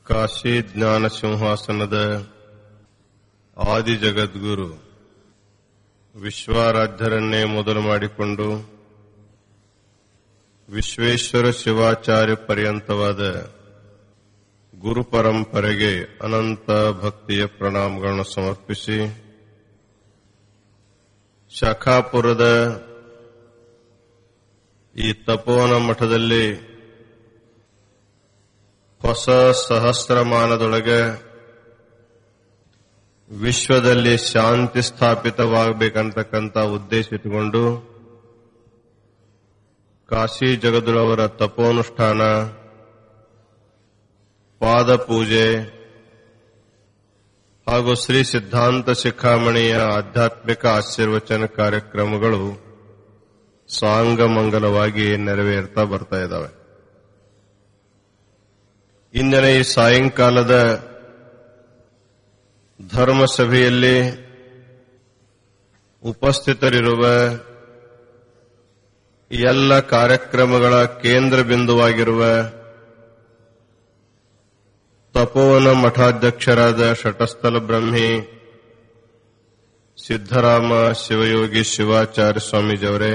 ಕಾಶಿ ಜ್ಞಾನ ಸಿಂಹಾಸನದ ಆದಿ ಜಗದ್ಗುರು ವಿಶ್ವಾರಾಧ್ಯರನ್ನೇ ಮೊದಲು ಮಾಡಿಕೊಂಡು ವಿಶ್ವೇಶ್ವರ ಶಿವಾಚಾರ್ಯ ಪರ್ಯಂತವಾದ ಗುರು ಪರಂಪರೆಗೆ ಅನಂತ ಭಕ್ತಿಯ ಪ್ರಣಾಮಗಳನ್ನು ಸಮರ್ಪಿಸಿ ಶಾಖಾಪುರದ ಈ ತಪೋವನ ಮಠದಲ್ಲಿ ಹೊಸ ಸಹಸ್ರಮಾನದೊಳಗೆ ವಿಶ್ವದಲ್ಲಿ ಶಾಂತಿ ಸ್ಥಾಪಿತವಾಗಬೇಕಂತಕ್ಕಂಥ ಉದ್ದೇಶ ಇಟ್ಟುಕೊಂಡು ಕಾಶಿ ಜಗದುಳವರ ತಪೋನುಷ್ಠಾನ ಪಾದ ಪೂಜೆ ಹಾಗೂ ಶ್ರೀ ಸಿದ್ಧಾಂತ ಶಿಖಾಮಣಿಯ ಆಧ್ಯಾತ್ಮಿಕ ಆಶೀರ್ವಚನ ಕಾರ್ಯಕ್ರಮಗಳು ಸಾಂಗಮಂಗಲವಾಗಿ ನೆರವೇರ್ತಾ ಬರ್ತಾ ಇದ್ದಾವೆ ಇಂದಿನ ಈ ಸಾಯಂಕಾಲದ ಧರ್ಮಸಭೆಯಲ್ಲಿ ಉಪಸ್ಥಿತರಿರುವ ಎಲ್ಲ ಕಾರ್ಯಕ್ರಮಗಳ ಕೇಂದ್ರ ಬಿಂದುವಾಗಿರುವ ತಪೋವನ ಮಠಾಧ್ಯಕ್ಷರಾದ ಶಟಸ್ಥಲ ಬ್ರಹ್ಮಿ ಸಿದ್ದರಾಮ ಶಿವಯೋಗಿ ಶಿವಾಚಾರ್ಯ ಸ್ವಾಮೀಜಿಯವರೇ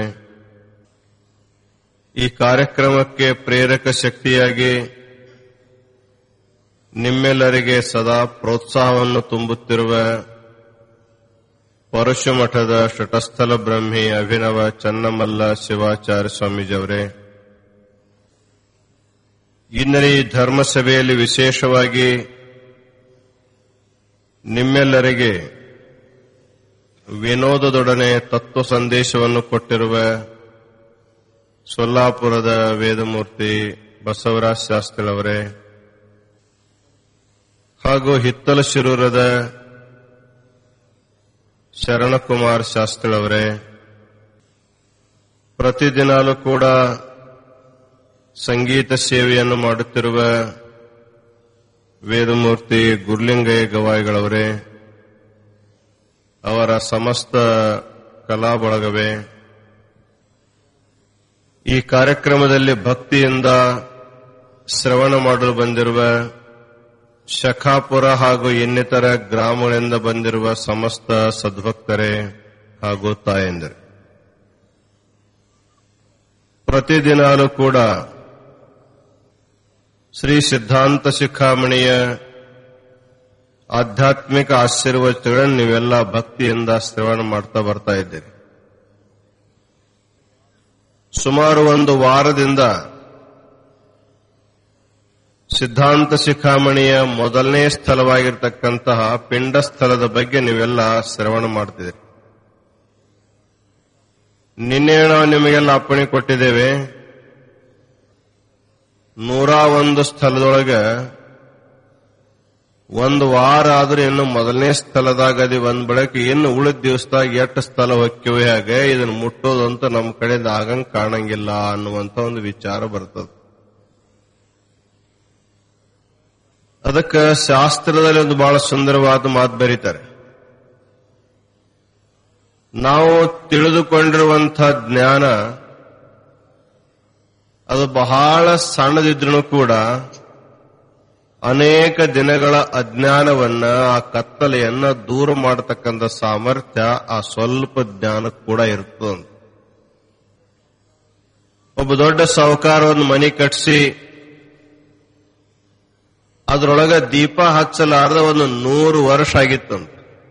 ಈ ಕಾರ್ಯಕ್ರಮಕ್ಕೆ ಪ್ರೇರಕ ಶಕ್ತಿಯಾಗಿ ನಿಮ್ಮೆಲ್ಲರಿಗೆ ಸದಾ ಪ್ರೋತ್ಸಾಹವನ್ನು ತುಂಬುತ್ತಿರುವ ಪರಶುಮಠದ ಶಟಸ್ಥಲ ಬ್ರಹ್ಮಿ ಅಭಿನವ ಚನ್ನಮಲ್ಲ ಶಿವಾಚಾರ್ಯ ಸ್ವಾಮೀಜಿಯವರೇ ಇಂದಿನ ಈ ಧರ್ಮಸಭೆಯಲ್ಲಿ ವಿಶೇಷವಾಗಿ ನಿಮ್ಮೆಲ್ಲರಿಗೆ ವಿನೋದದೊಡನೆ ತತ್ವ ಸಂದೇಶವನ್ನು ಕೊಟ್ಟಿರುವ ಸೊಲ್ಲಾಪುರದ ವೇದಮೂರ್ತಿ ಬಸವರಾಜ್ ಶಾಸ್ತ್ರಿಗಳವರೇ ಹಾಗೂ ಹಿತ್ತಲ ಶಿರೂರದ ಶರಣಕುಮಾರ್ ಶಾಸ್ತ್ರಿಗಳವರೇ ಪ್ರತಿದಿನಾಲೂ ಕೂಡ ಸಂಗೀತ ಸೇವೆಯನ್ನು ಮಾಡುತ್ತಿರುವ ವೇದಮೂರ್ತಿ ಗುರ್ಲಿಂಗಯ್ಯ ಗವಾಯಿಗಳವರೇ ಅವರ ಸಮಸ್ತ ಕಲಾ ಬಳಗವೇ ಈ ಕಾರ್ಯಕ್ರಮದಲ್ಲಿ ಭಕ್ತಿಯಿಂದ ಶ್ರವಣ ಮಾಡಲು ಬಂದಿರುವ ಶಖಾಪುರ ಹಾಗೂ ಇನ್ನಿತರ ಗ್ರಾಮಗಳಿಂದ ಬಂದಿರುವ ಸಮಸ್ತ ಸದ್ಭಕ್ತರೇ ಹಾಗೂ ತಾಯಂದಿರೇ ಪ್ರತಿದಿನಾಲೂ ಕೂಡ ಶ್ರೀ ಸಿದ್ಧಾಂತ ಶಿಖಾಮಣಿಯ ಆಧ್ಯಾತ್ಮಿಕ ಆಶೀರ್ವಚಗಳನ್ನು ನೀವೆಲ್ಲ ಭಕ್ತಿಯಿಂದ ಶ್ರವಣ ಮಾಡ್ತಾ ಬರ್ತಾ ಇದ್ದೀರಿ ಸುಮಾರು ಒಂದು ವಾರದಿಂದ ಸಿದ್ಧಾಂತ ಶಿಖಾಮಣಿಯ ಮೊದಲನೇ ಸ್ಥಳವಾಗಿರ್ತಕ್ಕಂತಹ ಪಿಂಡ ಸ್ಥಳದ ಬಗ್ಗೆ ನೀವೆಲ್ಲ ಶ್ರವಣ ಮಾಡ್ತಿದ್ದೀರಿ ನಿನ್ನೆ ನಾವು ನಿಮಗೆಲ್ಲ ಅಪ್ಪಣೆ ಕೊಟ್ಟಿದ್ದೇವೆ ನೂರ ಒಂದು ಸ್ಥಳದೊಳಗೆ ಒಂದು ವಾರ ಆದ್ರೂ ಇನ್ನು ಮೊದಲನೇ ಸ್ಥಳದಾಗ ಅದಿ ಒಂದ್ ಬಳಕೆ ಇನ್ನು ಉಳಿದ ದಿವಸದಾಗ ಎಷ್ಟು ಸ್ಥಳ ಹೊಕ್ಕಿವೆ ಹಾಗೆ ಇದನ್ನು ಮುಟ್ಟೋದಂತೂ ನಮ್ಮ ಕಡೆಯಿಂದ ಆಗಂಗ್ ಕಾಣಂಗಿಲ್ಲ ಅನ್ನುವಂತ ಒಂದು ವಿಚಾರ ಬರ್ತದೆ ಅದಕ್ಕೆ ಶಾಸ್ತ್ರದಲ್ಲಿ ಒಂದು ಬಹಳ ಸುಂದರವಾದ ಮಾತು ಬರೀತಾರೆ ನಾವು ತಿಳಿದುಕೊಂಡಿರುವಂತಹ ಜ್ಞಾನ ಅದು ಬಹಳ ಸಣ್ಣದಿದ್ರು ಕೂಡ ಅನೇಕ ದಿನಗಳ ಅಜ್ಞಾನವನ್ನ ಆ ಕತ್ತಲೆಯನ್ನ ದೂರ ಮಾಡತಕ್ಕಂಥ ಸಾಮರ್ಥ್ಯ ಆ ಸ್ವಲ್ಪ ಜ್ಞಾನ ಕೂಡ ಇರ್ತದೆ ಒಬ್ಬ ದೊಡ್ಡ ಸಾಹುಕಾರ ಒಂದು ಮನೆ ಕಟ್ಟಿಸಿ ಅದರೊಳಗ ದೀಪ ಹಚ್ಚಲಾರ್ದ ಒಂದು ನೂರು ವರ್ಷ ಆಗಿತ್ತಂತ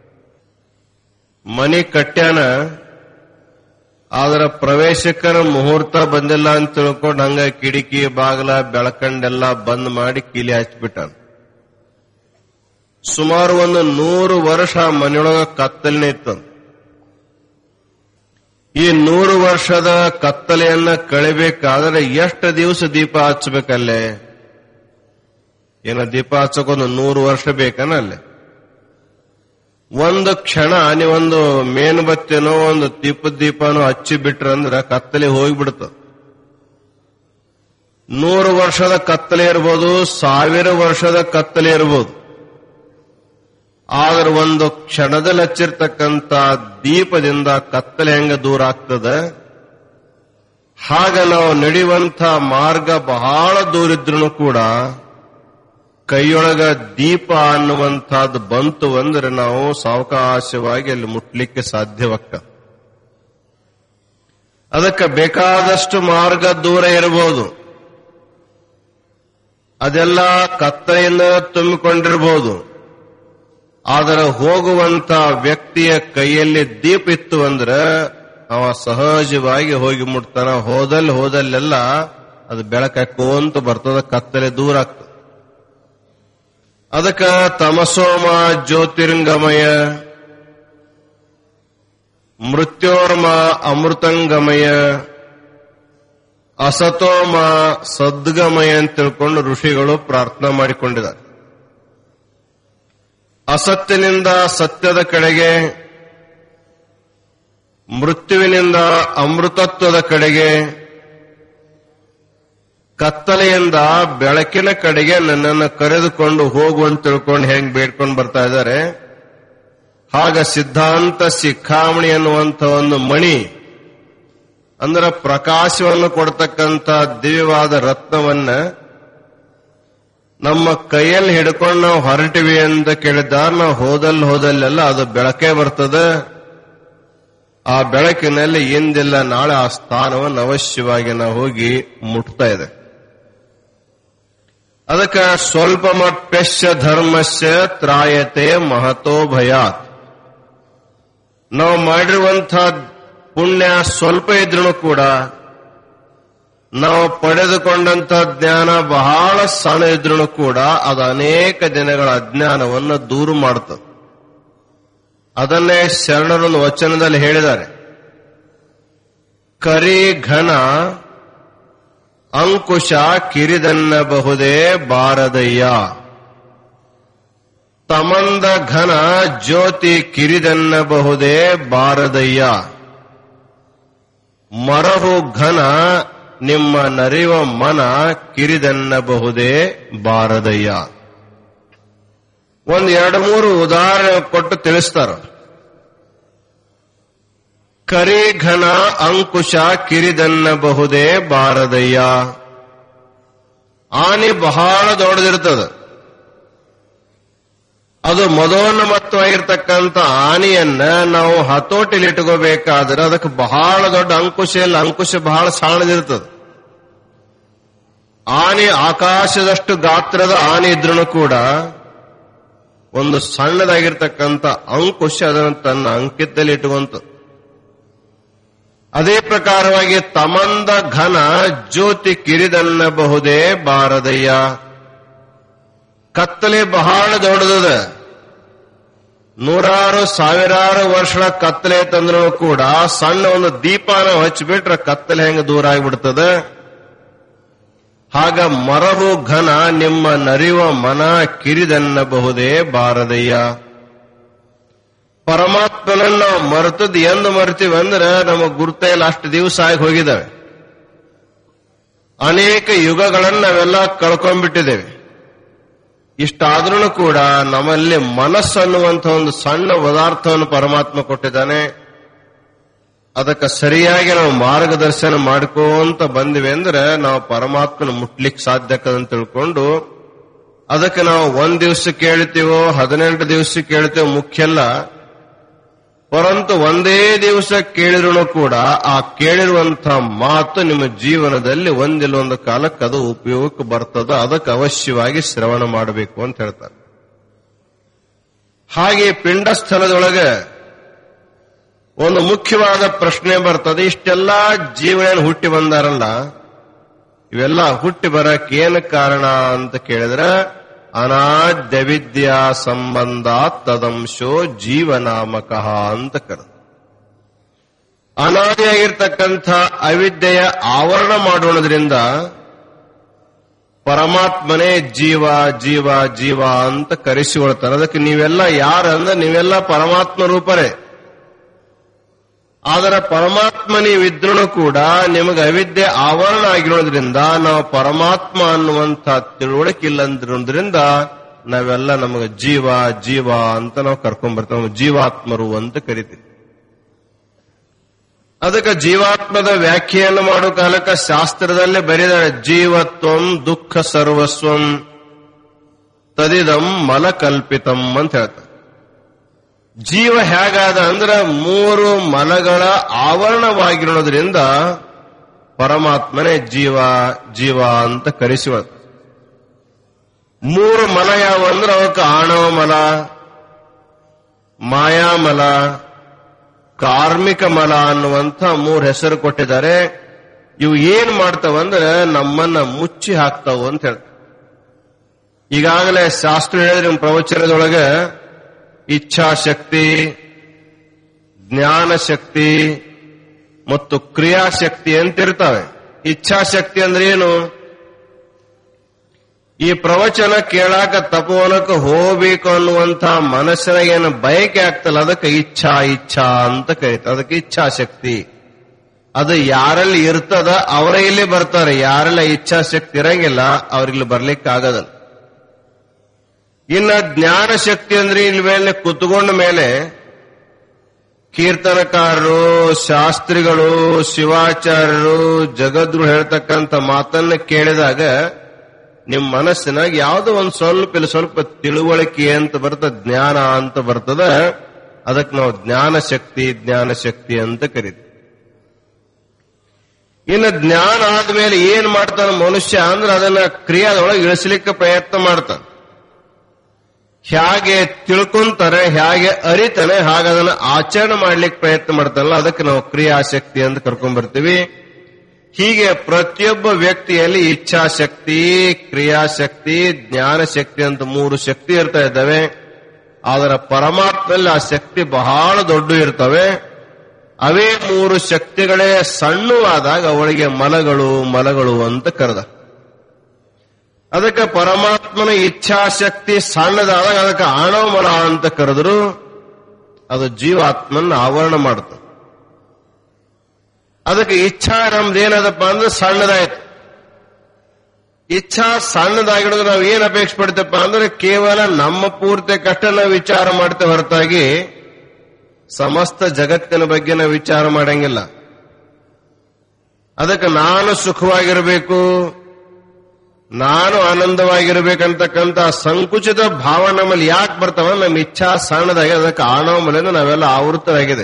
ಮನೆ ಕಟ್ಯಾನ ಅದರ ಪ್ರವೇಶಕ್ಕನ ಮುಹೂರ್ತ ಬಂದಿಲ್ಲ ಅಂತ ತಿಳ್ಕೊಂಡು ಹಂಗ ಕಿಟಕಿ ಬಾಗಲ ಬೆಳಕಂಡೆಲ್ಲ ಬಂದ್ ಮಾಡಿ ಕೀಲಿ ಹಚ್ಬಿಟ್ಟಾನ ಸುಮಾರು ಒಂದು ನೂರು ವರ್ಷ ಮನೆಯೊಳಗ ಕತ್ತಲಿನ ಇತ್ತಂತ ಈ ನೂರು ವರ್ಷದ ಕತ್ತಲೆಯನ್ನ ಕಳಿಬೇಕಾದ್ರೆ ಎಷ್ಟು ದಿವಸ ದೀಪ ಹಚ್ಚಬೇಕಲ್ಲೇ ಏನ ದೀಪ ಹಚ್ಚಕ್ಕೊಂದು ನೂರು ವರ್ಷ ಬೇಕನ ಅಲ್ಲೇ ಒಂದು ಕ್ಷಣ ನೀವೊಂದು ಮೇನ್ಬತ್ತಿನೋ ಒಂದು ದೀಪದ ದೀಪನೋ ಹಚ್ಚಿ ಬಿಟ್ರಂದ್ರ ಕತ್ತಲೆ ಹೋಗ್ಬಿಡ್ತದ ನೂರು ವರ್ಷದ ಕತ್ತಲೆ ಇರ್ಬೋದು ಸಾವಿರ ವರ್ಷದ ಕತ್ತಲೆ ಇರ್ಬೋದು ಆದ್ರೆ ಒಂದು ಕ್ಷಣದಲ್ಲಿ ಹಚ್ಚಿರ್ತಕ್ಕಂಥ ದೀಪದಿಂದ ಕತ್ತಲೆ ಹೆಂಗ ದೂರ ಆಗ್ತದ ಹಾಗ ನಾವು ನಡೆಯುವಂತ ಮಾರ್ಗ ಬಹಳ ದೂರ ಇದ್ರೂ ಕೂಡ ಕೈಯೊಳಗ ದೀಪ ಅನ್ನುವಂಥದ್ದು ಬಂತು ಅಂದ್ರೆ ನಾವು ಸಾವಕಾಶವಾಗಿ ಅಲ್ಲಿ ಮುಟ್ಲಿಕ್ಕೆ ಸಾಧ್ಯವಾಗ್ತದೆ ಅದಕ್ಕೆ ಬೇಕಾದಷ್ಟು ಮಾರ್ಗ ದೂರ ಇರಬಹುದು ಅದೆಲ್ಲ ಕತ್ತಲೆಯಿಂದ ತುಂಬಿಕೊಂಡಿರಬಹುದು ಆದರೆ ಹೋಗುವಂತ ವ್ಯಕ್ತಿಯ ಕೈಯಲ್ಲಿ ದೀಪ ಇತ್ತು ಅಂದ್ರೆ ಅವ ಸಹಜವಾಗಿ ಹೋಗಿ ಮುಟ್ತಾನ ಹೋದಲ್ಲಿ ಹೋದಲ್ಲೆಲ್ಲ ಅದು ಬೆಳಕಾಕೋಂತ ಬರ್ತದ ಕತ್ತಲೆ ದೂರ ಆಗ್ತದೆ ಅದಕ್ಕ ತಮಸೋಮ ಜ್ಯೋತಿರ್ಗಮಯ ಮೃತ್ಯೋರ್ಮ ಅಮೃತಂಗಮಯ ಅಸತೋಮ ಸದ್ಗಮಯ ಅಂತ ತಿಳ್ಕೊಂಡು ಋಷಿಗಳು ಪ್ರಾರ್ಥನಾ ಮಾಡಿಕೊಂಡಿದ್ದಾರೆ ಅಸತ್ಯನಿಂದ ಸತ್ಯದ ಕಡೆಗೆ ಮೃತ್ಯುವಿನಿಂದ ಅಮೃತತ್ವದ ಕಡೆಗೆ ಕತ್ತಲೆಯಿಂದ ಬೆಳಕಿನ ಕಡೆಗೆ ನನ್ನನ್ನು ಕರೆದುಕೊಂಡು ಹೋಗುವಂತ ತಿಳ್ಕೊಂಡು ಹೆಂಗ್ ಬೇಡ್ಕೊಂಡು ಬರ್ತಾ ಇದ್ದಾರೆ ಆಗ ಸಿದ್ಧಾಂತ ಶಿಖಾಮಣಿ ಅನ್ನುವಂಥ ಒಂದು ಮಣಿ ಅಂದ್ರೆ ಪ್ರಕಾಶವನ್ನು ಕೊಡ್ತಕ್ಕಂಥ ದಿವ್ಯವಾದ ರತ್ನವನ್ನ ನಮ್ಮ ಕೈಯಲ್ಲಿ ಹಿಡ್ಕೊಂಡು ನಾವು ಹೊರಟಿವಿ ಅಂತ ಕೇಳಿದ್ದಾರ ನಾವು ಹೋದಲ್ಲಿ ಹೋದಲ್ಲೆಲ್ಲ ಅದು ಬೆಳಕೇ ಬರ್ತದೆ ಆ ಬೆಳಕಿನಲ್ಲಿ ಇಂದಿಲ್ಲ ನಾಳೆ ಆ ಸ್ಥಾನವನ್ನು ಅವಶ್ಯವಾಗಿ ನಾವು ಹೋಗಿ ಮುಟ್ತಾ ಇದೆ ಅದಕ್ಕೆ ಸ್ವಲ್ಪ ಮಟ್ಯಶ್ಯ ಧರ್ಮಸ್ಯ ತ್ರಾಯತೆ ಮಹತೋ ಭಯಾತ್ ನಾವು ಮಾಡಿರುವಂಥ ಪುಣ್ಯ ಸ್ವಲ್ಪ ಇದ್ರೂ ಕೂಡ ನಾವು ಪಡೆದುಕೊಂಡಂತ ಜ್ಞಾನ ಬಹಳ ಸಣ್ಣ ಇದ್ರೂ ಕೂಡ ಅದು ಅನೇಕ ದಿನಗಳ ಅಜ್ಞಾನವನ್ನು ದೂರ ಮಾಡುತ್ತದೆ ಅದನ್ನೇ ಶರಣರೊಂದು ವಚನದಲ್ಲಿ ಹೇಳಿದ್ದಾರೆ ಕರಿ ಘನ ಅಂಕುಶ ಕಿರಿದನ್ನಬಹುದೇ ಬಾರದಯ್ಯ ತಮಂದ ಘನ ಜ್ಯೋತಿ ಕಿರಿದನ್ನಬಹುದೇ ಬಾರದಯ್ಯ ಮರಹು ಘನ ನಿಮ್ಮ ನರಿವ ಮನ ಕಿರಿದನ್ನಬಹುದೇ ಬಾರದಯ್ಯ ಒಂದು ಎರಡು ಮೂರು ಉದಾಹರಣೆ ಕೊಟ್ಟು ತಿಳಿಸ್ತಾರ ಕರಿ ಘನ ಅಂಕುಶ ಕಿರಿದನ್ನಬಹುದೇ ಬಾರದಯ್ಯ ಆನೆ ಬಹಳ ದೊಡ್ಡದಿರ್ತದ ಅದು ಮದೋನ್ನಮತ್ವಾಗಿರ್ತಕ್ಕಂಥ ಆನೆಯನ್ನ ನಾವು ಹತೋಟಿಲಿ ಇಟ್ಕೋಬೇಕಾದ್ರೆ ಅದಕ್ಕೆ ಬಹಳ ದೊಡ್ಡ ಅಂಕುಶ ಇಲ್ಲ ಅಂಕುಶ ಬಹಳ ಸಣ್ಣದಿರ್ತದೆ ಆನೆ ಆಕಾಶದಷ್ಟು ಗಾತ್ರದ ಆನೆ ಇದ್ರೂ ಕೂಡ ಒಂದು ಸಣ್ಣದಾಗಿರ್ತಕ್ಕಂಥ ಅಂಕುಶ ಅದನ್ನು ತನ್ನ ಅಂಕಿತದಲ್ಲಿ ಇಟ್ಟುವಂತ ಅದೇ ಪ್ರಕಾರವಾಗಿ ತಮಂದ ಘನ ಜ್ಯೋತಿ ಕಿರಿದನ್ನಬಹುದೇ ಬಾರದಯ್ಯ ಕತ್ತಲೆ ಬಹಳ ದೊಡ್ಡದದ ನೂರಾರು ಸಾವಿರಾರು ವರ್ಷಗಳ ಕತ್ತಲೆ ತಂದ್ರೂ ಕೂಡ ಸಣ್ಣ ಒಂದು ದೀಪನ ಹಚ್ಚಿಬಿಟ್ರೆ ಕತ್ತಲೆ ಹೆಂಗ ದೂರ ಆಗಿಬಿಡ್ತದೆ ಆಗ ಮರವು ಘನ ನಿಮ್ಮ ನರಿವ ಮನ ಕಿರಿದನ್ನಬಹುದೇ ಬಾರದಯ್ಯ ಪರಮಾತ್ಮನನ್ನು ನಾವು ಮರೆತದ್ದು ಎಂದು ಮರ್ತೀವಿ ಅಂದ್ರೆ ನಮಗೆ ಗುರ್ತ ಇಲ್ಲ ಅಷ್ಟು ದಿವಸ ಆಗಿ ಹೋಗಿದ್ದಾವೆ ಅನೇಕ ಯುಗಗಳನ್ನು ನಾವೆಲ್ಲ ಕಳ್ಕೊಂಡ್ಬಿಟ್ಟಿದ್ದೇವೆ ಇಷ್ಟಾದ್ರೂ ಕೂಡ ನಮ್ಮಲ್ಲಿ ಮನಸ್ಸು ಅನ್ನುವಂಥ ಒಂದು ಸಣ್ಣ ಪದಾರ್ಥವನ್ನು ಪರಮಾತ್ಮ ಕೊಟ್ಟಿದ್ದಾನೆ ಅದಕ್ಕೆ ಸರಿಯಾಗಿ ನಾವು ಮಾರ್ಗದರ್ಶನ ಮಾಡ್ಕೋಂತ ಬಂದಿವೆ ಅಂದ್ರೆ ನಾವು ಪರಮಾತ್ಮನ ಮುಟ್ಲಿಕ್ಕೆ ಸಾಧ್ಯ ಅಂತ ತಿಳ್ಕೊಂಡು ಅದಕ್ಕೆ ನಾವು ಒಂದ್ ದಿವಸ ಕೇಳ್ತೀವೋ ಹದಿನೆಂಟು ದಿವಸ ಕೇಳ್ತೀವೋ ಮುಖ್ಯ ಅಲ್ಲ ಪರಂತು ಒಂದೇ ದಿವಸ ಕೇಳಿದ್ರು ಕೂಡ ಆ ಕೇಳಿರುವಂತ ಮಾತು ನಿಮ್ಮ ಜೀವನದಲ್ಲಿ ಒಂದಿಲ್ಲ ಒಂದು ಕಾಲಕ್ಕೆ ಅದು ಉಪಯೋಗಕ್ಕೆ ಬರ್ತದ ಅದಕ್ಕೆ ಅವಶ್ಯವಾಗಿ ಶ್ರವಣ ಮಾಡಬೇಕು ಅಂತ ಹೇಳ್ತಾರೆ ಹಾಗೆ ಪಿಂಡಸ್ಥಳದೊಳಗೆ ಒಂದು ಮುಖ್ಯವಾದ ಪ್ರಶ್ನೆ ಬರ್ತದೆ ಇಷ್ಟೆಲ್ಲ ಜೀವನ ಹುಟ್ಟಿ ಬಂದಾರಲ್ಲ ಇವೆಲ್ಲ ಹುಟ್ಟಿ ಬರಕ್ ಏನು ಕಾರಣ ಅಂತ ಕೇಳಿದ್ರೆ ಅನಾದ್ಯ ವಿದ್ಯಾ ಸಂಬಂಧ ತದಂಶೋ ಜೀವನಾಮಕ ಅಂತ ಕರೆದು ಅನಾದಿಯಾಗಿರ್ತಕ್ಕಂಥ ಅವಿದ್ಯೆಯ ಆವರಣ ಮಾಡೋದ್ರಿಂದ ಪರಮಾತ್ಮನೇ ಜೀವ ಜೀವ ಜೀವ ಅಂತ ಕರೆಸಿಕೊಳ್ತಾರೆ ಅದಕ್ಕೆ ನೀವೆಲ್ಲ ಯಾರಂದ್ರೆ ನೀವೆಲ್ಲ ಪರಮಾತ್ಮ ರೂಪರೇ ಆದರೆ ಪರಮಾತ್ಮ ನೀವಿದ್ರೂ ಕೂಡ ನಿಮಗೆ ಅವಿದ್ಯೆ ಆವರಣ ಆಗಿರೋದ್ರಿಂದ ನಾವು ಪರಮಾತ್ಮ ಅನ್ನುವಂಥ ತಿಳುವಳಿಕೆ ಇಲ್ಲ ಅಂದ್ರಿಂದ ನಾವೆಲ್ಲ ನಮಗೆ ಜೀವ ಜೀವ ಅಂತ ನಾವು ಕರ್ಕೊಂಡ್ ಬರ್ತೇವೆ ನಾವು ಜೀವಾತ್ಮರು ಅಂತ ಕರಿತೀವಿ ಅದಕ್ಕೆ ಜೀವಾತ್ಮದ ವ್ಯಾಖ್ಯೆಯನ್ನು ಮಾಡೋ ಕಾಲಕ್ಕೆ ಶಾಸ್ತ್ರದಲ್ಲೇ ಬರೆದಾರೆ ಜೀವತ್ವಂ ದುಃಖ ಸರ್ವಸ್ವಂ ತದಿದಂ ಮಲಕಲ್ಪಿತಂ ಅಂತ ಹೇಳ್ತಾರೆ ಜೀವ ಹೇಗಾದ ಅಂದ್ರೆ ಮೂರು ಮಲಗಳ ಆವರಣವಾಗಿರೋದ್ರಿಂದ ಪರಮಾತ್ಮನೇ ಜೀವ ಜೀವ ಅಂತ ಕರೆಸುವ ಮೂರು ಮಲ ಯಾವ ಅಂದ್ರೆ ಅವಕ್ಕೆ ಆಣವ ಮಲ ಮಾಯಾಮಲ ಕಾರ್ಮಿಕ ಮಲ ಅನ್ನುವಂಥ ಮೂರು ಹೆಸರು ಕೊಟ್ಟಿದ್ದಾರೆ ಇವು ಏನ್ ಮಾಡ್ತಾವಂದ್ರೆ ನಮ್ಮನ್ನ ಮುಚ್ಚಿ ಹಾಕ್ತಾವು ಅಂತ ಹೇಳ್ತಾರೆ ಈಗಾಗಲೇ ಶಾಸ್ತ್ರ ಹೇಳಿದ್ರೆ ನಿಮ್ಮ ಪ್ರವಚನದೊಳಗೆ ಇಚ್ಛಾಶಕ್ತಿ ಜ್ಞಾನ ಶಕ್ತಿ ಮತ್ತು ಕ್ರಿಯಾಶಕ್ತಿ ಅಂತ ಇರ್ತವೆ ಇಚ್ಛಾಶಕ್ತಿ ಅಂದ್ರೆ ಏನು ಈ ಪ್ರವಚನ ಕೇಳಾಕ ತಪೋವನಕ್ಕೆ ಹೋಗ್ಬೇಕು ಅನ್ನುವಂತ ಮನಸ್ಸಿನ ಏನು ಬಯಕೆ ಆಗ್ತಲ್ಲ ಅದಕ್ಕೆ ಇಚ್ಛಾ ಇಚ್ಛಾ ಅಂತ ಕರೀತಾರೆ ಅದಕ್ಕೆ ಇಚ್ಛಾಶಕ್ತಿ ಅದು ಯಾರಲ್ಲಿ ಇರ್ತದ ಅವರ ಇಲ್ಲಿ ಬರ್ತಾರೆ ಯಾರೆಲ್ಲ ಇಚ್ಛಾಶಕ್ತಿ ಇರಂಗಿಲ್ಲ ಅವ್ರಿಲ್ಲಿ ಬರ್ಲಿಕ್ಕೆ ಆಗೋದಲ್ಲ ಇನ್ನ ಜ್ಞಾನ ಶಕ್ತಿ ಅಂದ್ರೆ ಇಲ್ಲಿ ಮೇಲೆ ಕುತ್ಕೊಂಡ ಮೇಲೆ ಕೀರ್ತನಕಾರರು ಶಾಸ್ತ್ರಿಗಳು ಶಿವಾಚಾರ್ಯರು ಜಗದ್ರು ಹೇಳ್ತಕ್ಕಂಥ ಮಾತನ್ನ ಕೇಳಿದಾಗ ನಿಮ್ ಮನಸ್ಸಿನಾಗ ಯಾವುದೋ ಒಂದು ಸ್ವಲ್ಪ ಇಲ್ಲ ಸ್ವಲ್ಪ ತಿಳುವಳಿಕೆ ಅಂತ ಬರ್ತದ ಜ್ಞಾನ ಅಂತ ಬರ್ತದ ಅದಕ್ಕೆ ನಾವು ಜ್ಞಾನ ಶಕ್ತಿ ಜ್ಞಾನ ಶಕ್ತಿ ಅಂತ ಕರಿತೀವಿ ಇನ್ನು ಜ್ಞಾನ ಆದ್ಮೇಲೆ ಏನ್ ಮಾಡ್ತಾನ ಮನುಷ್ಯ ಅಂದ್ರೆ ಅದನ್ನ ಕ್ರಿಯಾದೊಳಗೆ ಇಳಿಸ್ಲಿಕ್ಕೆ ಪ್ರಯತ್ನ ಮಾಡ್ತಾನೆ ಹೇಗೆ ತಿಳ್ಕೊಂತಾರೆ ಹೇಗೆ ಅರಿತಾನೆ ಹಾಗೆ ಅದನ್ನ ಆಚರಣೆ ಮಾಡ್ಲಿಕ್ಕೆ ಪ್ರಯತ್ನ ಮಾಡ್ತಾನಲ್ಲ ಅದಕ್ಕೆ ನಾವು ಕ್ರಿಯಾಶಕ್ತಿ ಅಂತ ಕರ್ಕೊಂಡ್ ಬರ್ತೀವಿ ಹೀಗೆ ಪ್ರತಿಯೊಬ್ಬ ವ್ಯಕ್ತಿಯಲ್ಲಿ ಇಚ್ಛಾಶಕ್ತಿ ಕ್ರಿಯಾಶಕ್ತಿ ಜ್ಞಾನ ಶಕ್ತಿ ಅಂತ ಮೂರು ಶಕ್ತಿ ಇರ್ತಾ ಇದ್ದಾವೆ ಅದರ ಪರಮಾತ್ಮಲ್ಲಿ ಆ ಶಕ್ತಿ ಬಹಳ ದೊಡ್ಡ ಇರ್ತವೆ ಅವೇ ಮೂರು ಶಕ್ತಿಗಳೇ ಸಣ್ಣವಾದಾಗ ಅವಳಿಗೆ ಮಲಗಳು ಮಲಗಳು ಅಂತ ಕರೆದ ಅದಕ್ಕೆ ಪರಮಾತ್ಮನ ಇಚ್ಛಾಶಕ್ತಿ ಸಣ್ಣದಾದಾಗ ಅದಕ್ಕೆ ಆಣವ ಮಲ ಅಂತ ಕರೆದ್ರು ಅದು ಜೀವಾತ್ಮನ ಆವರಣ ಮಾಡುತ್ತೆ ಅದಕ್ಕೆ ಇಚ್ಛಾ ನಮ್ದೇನದಪ್ಪ ಅಂದ್ರೆ ಸಣ್ಣದಾಯ್ತು ಇಚ್ಛಾ ಸಣ್ಣದಾಗಿಡೋದು ನಾವು ಏನ್ ಅಪೇಕ್ಷೆ ಪಡ್ತೇವಪ್ಪ ಅಂದ್ರೆ ಕೇವಲ ನಮ್ಮ ಪೂರ್ತಿ ಕಷ್ಟ ನಾವು ವಿಚಾರ ಮಾಡ್ತೇವೆ ಹೊರತಾಗಿ ಸಮಸ್ತ ಜಗತ್ತಿನ ಬಗ್ಗೆ ನಾವು ವಿಚಾರ ಮಾಡಂಗಿಲ್ಲ ಅದಕ್ಕೆ ನಾನು ಸುಖವಾಗಿರಬೇಕು ನಾನು ಆನಂದವಾಗಿರ್ಬೇಕಂತಕ್ಕಂತ ಸಂಕುಚಿತ ಭಾವ ನಮ್ಮಲ್ಲಿ ಯಾಕೆ ಬರ್ತಾವ ನಮ್ಮ ಇಚ್ಛಾ ಸಣ್ಣದಾಗಿ ಅದಕ್ಕೆ ಆಣವ ಮಲೆಯಿಂದ ನಾವೆಲ್ಲ ಆವೃತರಾಗಿದೆ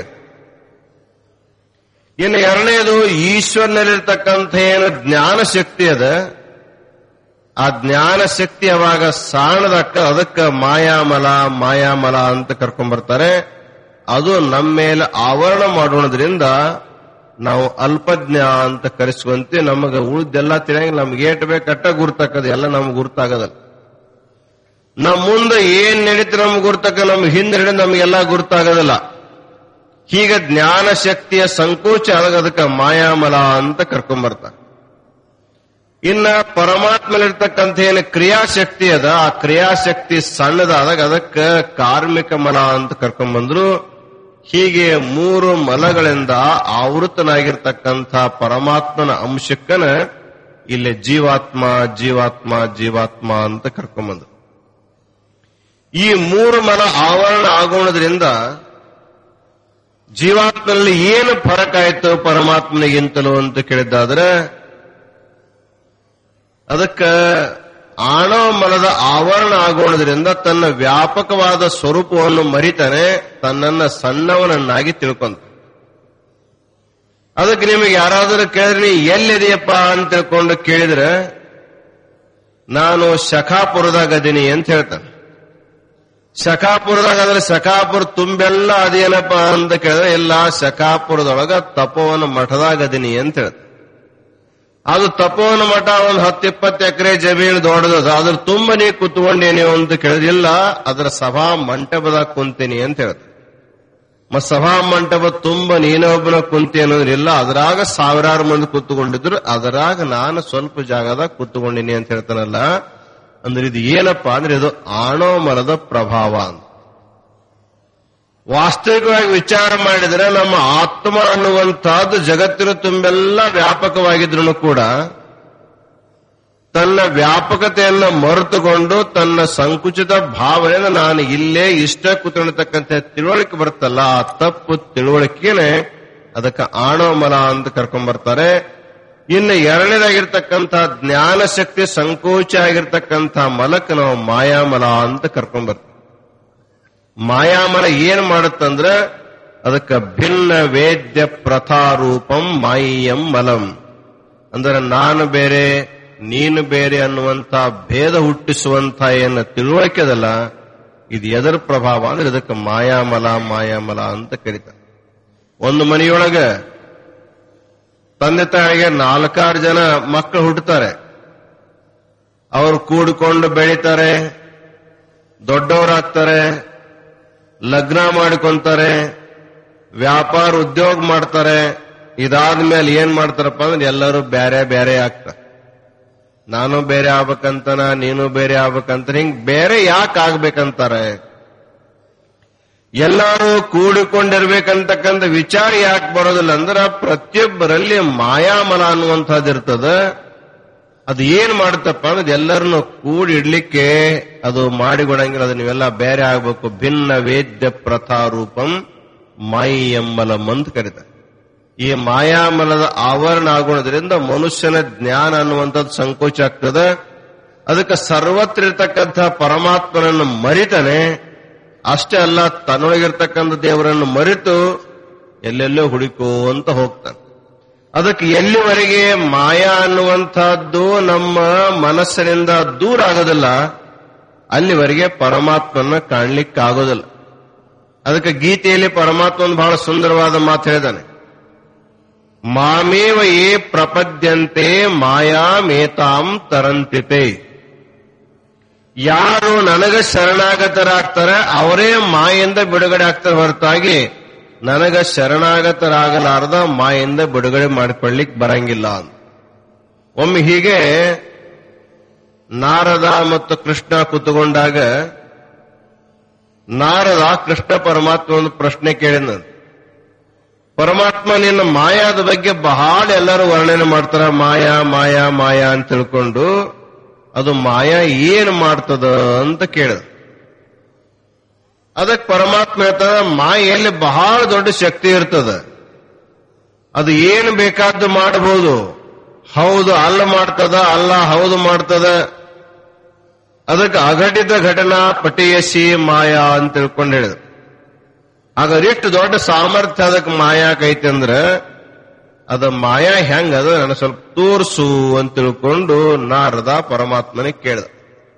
ಇನ್ನು ಎರಡನೇದು ಈಶ್ವರನಲ್ಲಿರ್ತಕ್ಕಂಥ ಏನು ಜ್ಞಾನ ಶಕ್ತಿ ಅದ ಆ ಜ್ಞಾನ ಶಕ್ತಿ ಅವಾಗ ಸಾಣದಕ್ಕ ಅದಕ್ಕೆ ಮಾಯಾಮಲ ಮಾಯಾಮಲ ಅಂತ ಕರ್ಕೊಂಡ್ ಬರ್ತಾರೆ ಅದು ನಮ್ಮ ಮೇಲೆ ಆವರಣ ಮಾಡೋದ್ರಿಂದ ನಾವು ಅಲ್ಪಜ್ಞ ಅಂತ ಕರೆಸುವಂತೆ ನಮಗೆ ಉಳಿದೆಲ್ಲ ತಿಳಿಯಂಗಿಲ್ಲ ನಮ್ಗೆ ಏಟ್ ಬೇಕಟ್ಟ ಗುರ್ತಾಕದ ಎಲ್ಲ ನಮ್ಗೆ ಗುರ್ತಾಗದಲ್ಲ ನಮ್ಮ ಮುಂದೆ ಏನ್ ನಡೀತು ನಮ್ಗೆ ಗುರ್ತಕ್ಕ ನಮ್ಗೆ ಹಿಂದೆ ನಡೆ ನಮಗೆಲ್ಲ ಗುರ್ತಾಗೋದಿಲ್ಲ ಹೀಗೆ ಜ್ಞಾನ ಶಕ್ತಿಯ ಸಂಕೋಚ ಆದಾಗ ಅದಕ್ಕೆ ಮಾಯಾಮಲ ಅಂತ ಕರ್ಕೊಂಡ್ಬರ್ತಾರೆ ಇನ್ನ ಪರಮಾತ್ಮಲಿರ್ತಕ್ಕಂಥ ಏನು ಕ್ರಿಯಾಶಕ್ತಿ ಅದ ಆ ಕ್ರಿಯಾಶಕ್ತಿ ಸಣ್ಣದಾದಾಗ ಅದಕ್ಕೆ ಕಾರ್ಮಿಕ ಮಲ ಅಂತ ಕರ್ಕೊಂಡ್ಬಂದ್ರು ಹೀಗೆ ಮೂರು ಮಲಗಳಿಂದ ಆವೃತನಾಗಿರ್ತಕ್ಕಂಥ ಪರಮಾತ್ಮನ ಅಂಶಕ್ಕನ ಇಲ್ಲಿ ಜೀವಾತ್ಮ ಜೀವಾತ್ಮ ಜೀವಾತ್ಮ ಅಂತ ಕರ್ಕೊಂಬಂದ್ರು ಈ ಮೂರು ಮಲ ಆವರಣ ಆಗೋಣದ್ರಿಂದ ಜೀವಾತ್ಮನಲ್ಲಿ ಏನು ಫರಕ್ ಆಯ್ತು ಪರಮಾತ್ಮನಿಗಿಂತಲೂ ಅಂತ ಕೇಳಿದ್ದಾದ್ರೆ ಅದಕ್ಕ ಆಣವ ಮಲದ ಆವರಣ ಆಗೋಣದ್ರಿಂದ ತನ್ನ ವ್ಯಾಪಕವಾದ ಸ್ವರೂಪವನ್ನು ಮರಿತಾನೆ ತನ್ನನ್ನ ಸಣ್ಣವನನ್ನಾಗಿ ತಿಳ್ಕೊಂತ ಅದಕ್ಕೆ ನಿಮಗೆ ಯಾರಾದರೂ ಕೇಳಿದ್ರೆ ನೀ ಎಲ್ಲಿದೆಯಪ್ಪ ಅಂತ ತಿಳ್ಕೊಂಡು ಕೇಳಿದ್ರೆ ನಾನು ಶಖಾಪುರದಾಗ ಅದೀನಿ ಅಂತ ಹೇಳ್ತಾನೆ ಶಖಾಪುರದಾಗ ಅಂದ್ರೆ ಶಖಾಪುರ ತುಂಬೆಲ್ಲ ಅದೇನಪ್ಪ ಅಂತ ಕೇಳಿದ್ರೆ ಇಲ್ಲ ಶಖಾಪುರದೊಳಗ ತಪೋವನ ಮಠದಾಗ ಅದೀನಿ ಅಂತ ಹೇಳ್ತಾನೆ ಅದು ತಪೋವನ ಮಠ ಒಂದು ಹತ್ತು ಇಪ್ಪತ್ತು ಎಕರೆ ಜಮೀನು ದೊಡ್ಡದು ಅದ್ರ ತುಂಬ ನೀ ಕುತ್ಕೊಂಡೇನಿ ಅಂತ ಕೇಳಿದಿಲ್ಲ ಅದರ ಸಭಾ ಮಂಟಪದಾಗ ಕುಂತೀನಿ ಅಂತ ಹೇಳ್ತಾರೆ ಮತ್ ಸಭಾ ಮಂಟಪ ತುಂಬ ನೀನೊಬ್ಬನ ಕುಂತಿ ಅನ್ನೋದ್ರಿಲ್ಲ ಅದ್ರಾಗ ಸಾವಿರಾರು ಮಂದಿ ಕೂತ್ಕೊಂಡಿದ್ರು ಅದರಾಗ ನಾನು ಸ್ವಲ್ಪ ಜಾಗದಾಗ ಕೂತ್ಕೊಂಡಿನಿ ಅಂತ ಹೇಳ್ತಾನಲ್ಲ ಅಂದ್ರೆ ಇದು ಏನಪ್ಪಾ ಅಂದ್ರೆ ಇದು ಆಣೋ ಮರದ ಪ್ರಭಾವ ಅಂತ ವಾಸ್ತವಿಕವಾಗಿ ವಿಚಾರ ಮಾಡಿದರೆ ನಮ್ಮ ಆತ್ಮ ಅನ್ನುವಂತಹದ್ದು ಜಗತ್ತಿನ ತುಂಬೆಲ್ಲ ವ್ಯಾಪಕವಾಗಿದ್ರು ಕೂಡ ತನ್ನ ವ್ಯಾಪಕತೆಯನ್ನು ಮರೆತುಕೊಂಡು ತನ್ನ ಸಂಕುಚಿತ ಭಾವನೆಯನ್ನು ನಾನು ಇಲ್ಲೇ ಇಷ್ಟ ಕೂತ್ಕೊಂಡಿರ್ತಕ್ಕಂಥ ತಿಳುವಳಿಕೆ ಬರುತ್ತಲ್ಲ ಆ ತಪ್ಪು ತಿಳುವಳಿಕೆನೆ ಅದಕ್ಕೆ ಆಣೋ ಮಲ ಅಂತ ಕರ್ಕೊಂಡ್ ಬರ್ತಾರೆ ಇನ್ನು ಎರಡನೇದಾಗಿರ್ತಕ್ಕಂಥ ಜ್ಞಾನ ಶಕ್ತಿ ಸಂಕೋಚ ಆಗಿರ್ತಕ್ಕಂಥ ಮಲಕ್ಕೆ ನಾವು ಮಾಯಾಮಲ ಅಂತ ಕರ್ಕೊಂಡ್ ಬರ್ತೀವಿ ಮಾಯಾಮಲ ಏನ್ ಮಾಡುತ್ತಂದ್ರ ಅದಕ್ಕೆ ಭಿನ್ನ ವೇದ್ಯ ಪ್ರಥಾರೂಪಂ ಮಾಯಿಯಂ ಮಲಂ ಅಂದ್ರೆ ನಾನು ಬೇರೆ ನೀನು ಬೇರೆ ಅನ್ನುವಂತ ಭೇದ ಹುಟ್ಟಿಸುವಂತ ಏನು ತಿಳುವಳಿಕೆ ಅದಲ್ಲ ಇದು ಎದರ ಪ್ರಭಾವ ಅಂದ್ರೆ ಇದಕ್ಕೆ ಮಾಯಾಮಲ ಮಾಯಾಮಲ ಅಂತ ಕರೀತಾರೆ ಒಂದು ಮನೆಯೊಳಗ ತಂದೆ ತಾಯಿಗೆ ನಾಲ್ಕಾರು ಜನ ಮಕ್ಕಳು ಹುಟ್ಟುತ್ತಾರೆ ಅವರು ಕೂಡಿಕೊಂಡು ಬೆಳಿತಾರೆ ದೊಡ್ಡವರಾಗ್ತಾರೆ ಲಗ್ನ ಮಾಡಿಕೊಂತಾರೆ ವ್ಯಾಪಾರ ಉದ್ಯೋಗ ಮಾಡ್ತಾರೆ ಇದಾದ್ಮೇಲೆ ಏನ್ ಮಾಡ್ತಾರಪ್ಪ ಅಂದ್ರೆ ಎಲ್ಲರೂ ಬೇರೆ ಬೇರೆ ಆಗ್ತಾರೆ ನಾನು ಬೇರೆ ಆಗ್ಬೇಕಂತನ ನೀನು ಬೇರೆ ಆಗ್ಬೇಕಂತ ಹಿಂಗ್ ಬೇರೆ ಯಾಕೆ ಆಗ್ಬೇಕಂತಾರೆ ಎಲ್ಲರೂ ಕೂಡಿಕೊಂಡಿರ್ಬೇಕಂತಕ್ಕಂಥ ವಿಚಾರ ಯಾಕೆ ಬರೋದಿಲ್ಲ ಅಂದ್ರೆ ಪ್ರತಿಯೊಬ್ಬರಲ್ಲಿ ಮಾಯಾಮಲ ಅನ್ನುವಂಥದ್ದು ಇರ್ತದ ಅದು ಏನ್ ಮಾಡುತ್ತಪ್ಪ ಅಂದ್ರೆ ಎಲ್ಲರನ್ನು ಕೂಡಿ ಇಡ್ಲಿಕ್ಕೆ ಅದು ಮಾಡಿಕೊಡಂಗಿಲ್ಲ ಅದು ನೀವೆಲ್ಲ ಬೇರೆ ಆಗ್ಬೇಕು ಭಿನ್ನ ವೇದ್ಯ ಪ್ರಥಾರೂಪಂ ಮಾಯಿ ಎಂಬಲಂ ಅಂತ ಕರೀತಾರೆ ಈ ಮಾಯಾಮಲದ ಆವರಣ ಆಗೋದ್ರಿಂದ ಮನುಷ್ಯನ ಜ್ಞಾನ ಅನ್ನುವಂಥದ್ದು ಸಂಕೋಚ ಆಗ್ತದೆ ಅದಕ್ಕೆ ಸರ್ವತ್ರ ಇರ್ತಕ್ಕಂಥ ಪರಮಾತ್ಮನನ್ನು ಮರಿತಾನೆ ಅಷ್ಟೇ ಅಲ್ಲ ತನ್ನೊಳಗಿರ್ತಕ್ಕಂಥ ದೇವರನ್ನು ಮರೆತು ಎಲ್ಲೆಲ್ಲೋ ಹುಡುಕೋ ಅಂತ ಹೋಗ್ತಾನೆ ಅದಕ್ಕೆ ಎಲ್ಲಿವರೆಗೆ ಮಾಯಾ ಅನ್ನುವಂಥದ್ದು ನಮ್ಮ ಮನಸ್ಸಿನಿಂದ ದೂರ ಆಗೋದಿಲ್ಲ ಅಲ್ಲಿವರೆಗೆ ಪರಮಾತ್ಮನ ಕಾಣ್ಲಿಕ್ಕೆ ಆಗೋದಿಲ್ಲ ಅದಕ್ಕೆ ಗೀತೆಯಲ್ಲಿ ಪರಮಾತ್ಮ ಒಂದು ಬಹಳ ಸುಂದರವಾದ ಮಾತು ಹೇಳಿದಾನೆ ಮಾಮೇವ ಯೇ ಪ್ರಪದ್ಯಂತೆ ಮಾಯಾಮೇತಾಂ ತರಂತಿತೆ ಯಾರು ನನಗ ಶರಣಾಗತರಾಗ್ತಾರೆ ಅವರೇ ಮಾಯಿಂದ ಬಿಡುಗಡೆ ಆಗ್ತಾರೆ ಹೊರತಾಗಿ ನನಗ ಶರಣಾಗತರಾಗಲಾರದ ಮಾಯಿಂದ ಬಿಡುಗಡೆ ಮಾಡಿಕೊಳ್ಳಿಕ್ ಬರಂಗಿಲ್ಲ ಅಂತ ಒಮ್ಮೆ ಹೀಗೆ ನಾರದ ಮತ್ತು ಕೃಷ್ಣ ಕೂತುಕೊಂಡಾಗ ನಾರದ ಕೃಷ್ಣ ಪರಮಾತ್ಮ ಒಂದು ಪ್ರಶ್ನೆ ಕೇಳಿದಂತೆ ಪರಮಾತ್ಮ ನಿನ್ನ ಮಾಯಾದ ಬಗ್ಗೆ ಬಹಳ ಎಲ್ಲರೂ ವರ್ಣನೆ ಮಾಡ್ತಾರ ಮಾಯಾ ಮಾಯಾ ಮಾಯಾ ಅಂತ ತಿಳ್ಕೊಂಡು ಅದು ಮಾಯಾ ಏನ್ ಮಾಡ್ತದ ಅಂತ ಕೇಳಿದ ಅದಕ್ಕೆ ಪರಮಾತ್ಮ ಹೇಳ್ತದ ಮಾಯಲ್ಲಿ ಬಹಳ ದೊಡ್ಡ ಶಕ್ತಿ ಇರ್ತದ ಅದು ಏನು ಬೇಕಾದ್ದು ಮಾಡಬಹುದು ಹೌದು ಅಲ್ಲ ಮಾಡ್ತದ ಅಲ್ಲ ಹೌದು ಮಾಡ್ತದ ಅದಕ್ಕೆ ಅಘಟಿತ ಘಟನಾ ಪಟಿಯಸಿ ಮಾಯಾ ಅಂತ ತಿಳ್ಕೊಂಡು ಹೇಳಿದ ಆಗ ಎಷ್ಟು ದೊಡ್ಡ ಸಾಮರ್ಥ್ಯ ಅದಕ್ಕೆ ಮಾಯಾಕೈತೆ ಅಂದ್ರೆ ಅದ ಮಾಯಾ ಹೆಂಗ ಅದು ನನಗೆ ಸ್ವಲ್ಪ ತೋರ್ಸು ಅಂತ ತಿಳ್ಕೊಂಡು ನಾರದ ಪರಮಾತ್ಮನಿಗೆ ಕೇಳ್ದ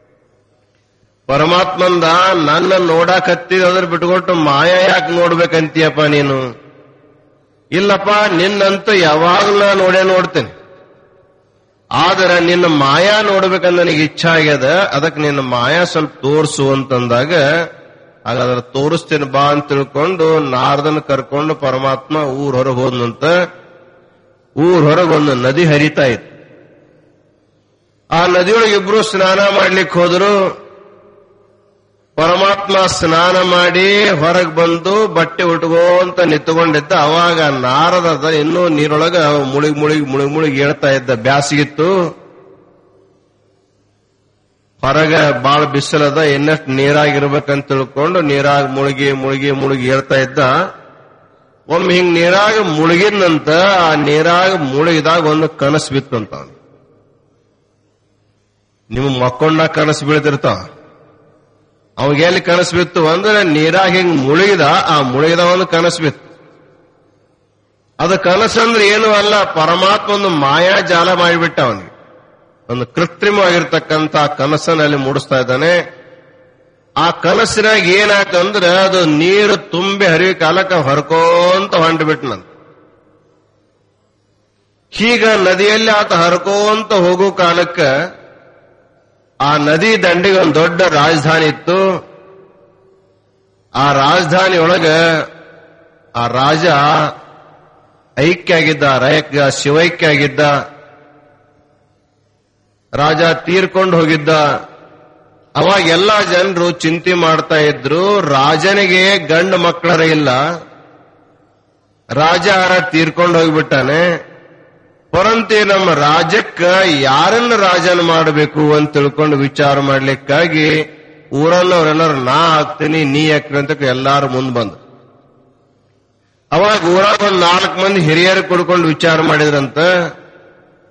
ಪರಮಾತ್ಮಂದ ನನ್ನ ನೋಡಾಕತ್ತಿದ ಅದ್ರ ಬಿಟ್ಕೊಟ್ಟು ಮಾಯಾ ಯಾಕೆ ನೋಡ್ಬೇಕಂತೀಯಪ್ಪ ನೀನು ಇಲ್ಲಪ್ಪ ನಿನ್ನಂತೂ ಯಾವಾಗಲೂ ನಾ ನೋಡೇ ನೋಡ್ತೇನೆ ಆದ್ರೆ ನಿನ್ನ ಮಾಯಾ ನೋಡ್ಬೇಕಂತ ನನಗೆ ಇಚ್ಛಾ ಆಗ್ಯದ ಅದಕ್ಕೆ ನಿನ್ನ ಮಾಯಾ ಸ್ವಲ್ಪ ತೋರ್ಸು ಅಂತಂದಾಗ ಆಗ ಅದರ ತೋರಿಸ್ತೇನೆ ಬಾ ಅಂತ ತಿಳ್ಕೊಂಡು ನಾರದನ್ ಕರ್ಕೊಂಡು ಪರಮಾತ್ಮ ಊರ್ ಹೊರಗೆ ಹೋದ್ನಂತ ಊರ್ ಹೊರಗೆ ಒಂದು ನದಿ ಹರಿತಾ ಇತ್ತು ಆ ನದಿಯೊಳಗೆ ಇಬ್ರು ಸ್ನಾನ ಮಾಡ್ಲಿಕ್ಕೆ ಹೋದ್ರು ಪರಮಾತ್ಮ ಸ್ನಾನ ಮಾಡಿ ಹೊರಗೆ ಬಂದು ಬಟ್ಟೆ ಉಟ್ಕೋಂತ ನಿಂತುಕೊಂಡಿದ್ದ ಅವಾಗ ನಾರದ ಇನ್ನೂ ನೀರೊಳಗ ಮುಳುಗಿ ಮುಳುಗಿ ಮುಳುಗಿ ಮುಳುಗಿ ಹೇಳ್ತಾ ಇದ್ದ ಬ್ಯಾಸಿಗಿತ್ತು ಹೊರಗ ಬಾಳ ಬಿಸಿಲದ ಇನ್ನಷ್ಟು ನೀರಾಗಿರ್ಬೇಕಂತ ತಿಳ್ಕೊಂಡು ನೀರಾಗ ಮುಳುಗಿ ಮುಳುಗಿ ಮುಳುಗಿ ಹೇಳ್ತಾ ಇದ್ದ ಒಮ್ಮೆ ಹಿಂಗ್ ನೀರಾಗ ಮುಳುಗಿದ್ನಂತ ಆ ನೀರಾಗ ಮುಳುಗಿದಾಗ ಒಂದು ಕನಸು ಬಿತ್ತಂತ ಅವ್ನು. ನಿಮ್ ಮಕ್ಕೊಂಡ ಕನಸು ಬೀಳ್ತಿರ್ತಾವ ಅವಾಗ ಎಲ್ಲಿ ಕನಸು ಬಿತ್ತು ಅಂದ್ರೆ ನೀರಾಗ ಹಿಂಗ್ ಮುಳುಗಿದ ಆ ಮುಳುಗಿದ ಒಂದು ಕನಸು ಬಿತ್ತು ಅದು ಕನಸಂದ್ರೆ ಏನು ಅಲ್ಲ ಪರಮಾತ್ಮ ಒಂದು ಮಾಯಾಜಾಲ ಮಾಡಿಬಿಟ್ಟ ಅವನಿಗೆ ಒಂದು ಕೃತ್ರಿಮವಾಗಿರ್ತಕ್ಕಂಥ ಕನಸನಲ್ಲಿ ಮೂಡಿಸ್ತಾ ಇದ್ದಾನೆ ಆ ಕನಸಿನಾಗ ಏನಾಯ್ತು ಅಂದ್ರೆ ಅದು ನೀರು ತುಂಬಿ ಹರಿವಿ ಕಾಲಕ್ಕೆ ಹೊರಕೋಂತ ಹೊಂಟ್ಬಿಟ್ನಂತ ಹೀಗ ನದಿಯಲ್ಲಿ ಆತ ಹರ್ಕೋಂತ ಹೋಗೋ ಕಾಲಕ್ಕೆ ಆ ನದಿ ದಂಡಿಗೆ ಒಂದು ದೊಡ್ಡ ರಾಜಧಾನಿ ಇತ್ತು ಆ ರಾಜಧಾನಿ ಒಳಗ ಆ ರಾಜ ಐಕ್ಯ ಆಗಿದ್ದ ರಾಯಕ ಶಿವೈಕ್ಯ ಆಗಿದ್ದ ರಾಜ ತೀರ್ಕೊಂಡು ಹೋಗಿದ್ದ ಅವಾಗ ಎಲ್ಲಾ ಜನರು ಚಿಂತೆ ಮಾಡ್ತಾ ಇದ್ರು ರಾಜನಿಗೆ ಗಂಡು ಮಕ್ಕಳರ ಇಲ್ಲ ರಾಜ ಆರ ತೀರ್ಕೊಂಡು ಹೋಗ್ಬಿಟ್ಟಾನೆ ಪರಂತೆ ನಮ್ಮ ರಾಜ್ಯಕ್ಕ ಯಾರನ್ನ ರಾಜನ ಮಾಡಬೇಕು ಅಂತ ತಿಳ್ಕೊಂಡು ವಿಚಾರ ಮಾಡ್ಲಿಕ್ಕಾಗಿ ಊರಲ್ಲವರೆಲ್ಲರೂ ನಾ ಆಗ್ತೀನಿ ನೀ ಹಾಕ್ರಿ ಅಂತ ಎಲ್ಲಾರು ಮುಂದ್ ಬಂದು ಅವಾಗ ಊರಾಗ ಒಂದ್ ನಾಲ್ಕು ಮಂದಿ ಹಿರಿಯರು ಕುಡ್ಕೊಂಡು ವಿಚಾರ ಮಾಡಿದ್ರಂತ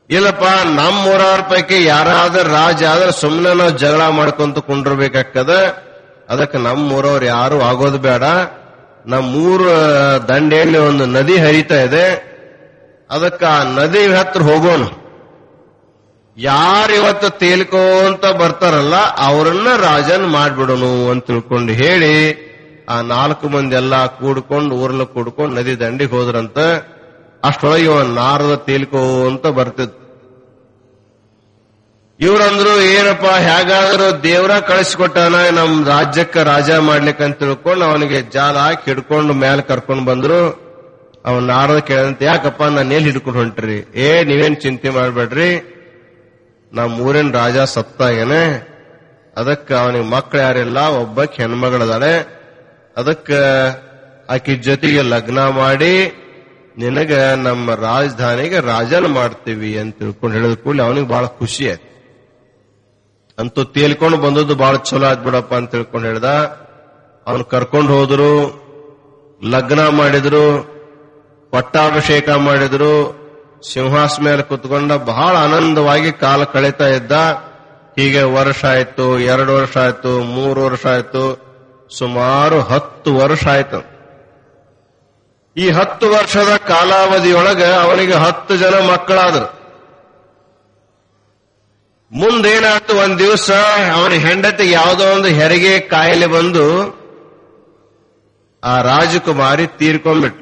ಇಲ್ಲಪ್ಪ ನಮ್ಮ ಊರವ್ರ ಪೈಕಿ ಯಾರಾದ್ರೂ ರಾಜ ಆದ್ರೆ ಸುಮ್ಮನೆ ನಾವು ಜಗಳ ಮಾಡ್ಕೊಂತ ಕುಂಡಿರ್ಬೇಕಾಗ್ತದ ಅದಕ್ಕೆ ನಮ್ಮ ಊರವ್ರು ಯಾರು ಆಗೋದು ಬೇಡ ನಮ್ಮೂರ ದಂಡೆಯಲ್ಲಿ ಒಂದು ನದಿ ಹರಿತಾ ಇದೆ ಅದಕ್ಕೆ ಆ ನದಿ ಹತ್ರ ಹೋಗೋಣ ಯಾರು ಇವತ್ತು ತೇಲ್ಕೋಂತ ಬರ್ತಾರಲ್ಲ ಅವರನ್ನ ರಾಜನ್ ಮಾಡ್ಬಿಡೋನು ಅಂತ ತಿಳ್ಕೊಂಡು ಹೇಳಿ ಆ ನಾಲ್ಕು ಮಂದಿ ಎಲ್ಲ ಕೂಡ್ಕೊಂಡು ಊರ್ಲ ಕೂಡ್ಕೊಂಡು ನದಿ ದಂಡಿಗೆ ಹೋದ್ರಂತ ಅಷ್ಟೊಳಗೆ ಇವ ನಾರದ ತೇಲ್ಕೋ ಅಂತ ಬರ್ತಿದ್ ಇವ್ರಂದ್ರು ಏನಪ್ಪ ಹೇಗಾದ್ರೂ ದೇವ್ರ ಕಳಿಸ್ಕೊಟ್ಟಾನ ನಮ್ ರಾಜ್ಯಕ್ಕ ರಾಜ ಮಾಡ್ಲಿಕ್ಕೆ ಅಂತ ತಿಳ್ಕೊಂಡು ಅವನಿಗೆ ಜಾಲ ಹಾಕಿ ಹಿಡ್ಕೊಂಡು ಮೇಲೆ ಕರ್ಕೊಂಡು ಬಂದ್ರು ಅವನ್ ನಾರದ ಕೇಳಂತ ಯಾಕಪ್ಪ ನಾನು ಎಲ್ಲಿ ಹಿಡ್ಕೊಂಡು ಹೊಂಟ್ರಿ ಏ ನೀವೇನ್ ಚಿಂತೆ ಮಾಡ್ಬೇಡ್ರಿ ನಮ್ಮ ಊರಿನ ರಾಜ ಸತ್ತಾಗೇನೆ ಅದಕ್ಕೆ ಅವನಿಗೆ ಮಕ್ಕಳು ಯಾರಿಲ್ಲ ಒಬ್ಬಕ್ಕೆ ಹೆಣ್ಮಗಳದಾಳೆ ಅದಕ್ಕೆ ಆಕಿ ಜೊತೆಗೆ ಲಗ್ನ ಮಾಡಿ ನಿನಗ ನಮ್ಮ ರಾಜಧಾನಿಗೆ ರಾಜನ ಮಾಡ್ತೀವಿ ಅಂತ ತಿಳ್ಕೊಂಡು ಹೇಳಿದ ಕೂಡಲೇ ಅವನಿಗೆ ಬಹಳ ಖುಷಿ ಆಯ್ತು ಅಂತೂ ತೇಲ್ಕೊಂಡು ಬಂದದ್ದು ಬಹಳ ಚಲೋ ಆಯ್ತು ಬಿಡಪ್ಪ ಅಂತ ತಿಳ್ಕೊಂಡು ಹೇಳ್ದ ಅವನು ಕರ್ಕೊಂಡು ಹೋದ್ರು ಲಗ್ನ ಮಾಡಿದ್ರು ಪಟ್ಟಾಭಿಷೇಕ ಮಾಡಿದ್ರು ಸಿಂಹಾಸ ಮೇಲೆ ಕುತ್ಕೊಂಡ ಬಹಳ ಆನಂದವಾಗಿ ಕಾಲ ಕಳೀತಾ ಇದ್ದ ಹೀಗೆ ವರ್ಷ ಆಯ್ತು ಎರಡು ವರ್ಷ ಆಯ್ತು ಮೂರು ವರ್ಷ ಆಯ್ತು ಸುಮಾರು ಹತ್ತು ವರ್ಷ ಆಯ್ತು ಈ ಹತ್ತು ವರ್ಷದ ಕಾಲಾವಧಿಯೊಳಗ ಅವನಿಗೆ ಹತ್ತು ಜನ ಮಕ್ಕಳಾದ್ರು ಮುಂದೇನಾಯ್ತು ಒಂದ್ ದಿವಸ ಅವನ ಹೆಂಡತಿಗೆ ಯಾವುದೋ ಒಂದು ಹೆರಿಗೆ ಕಾಯಿಲೆ ಬಂದು ಆ ರಾಜಕುಮಾರಿ ತೀರ್ಕೊಂಡ್ಬಿಟ್ಟು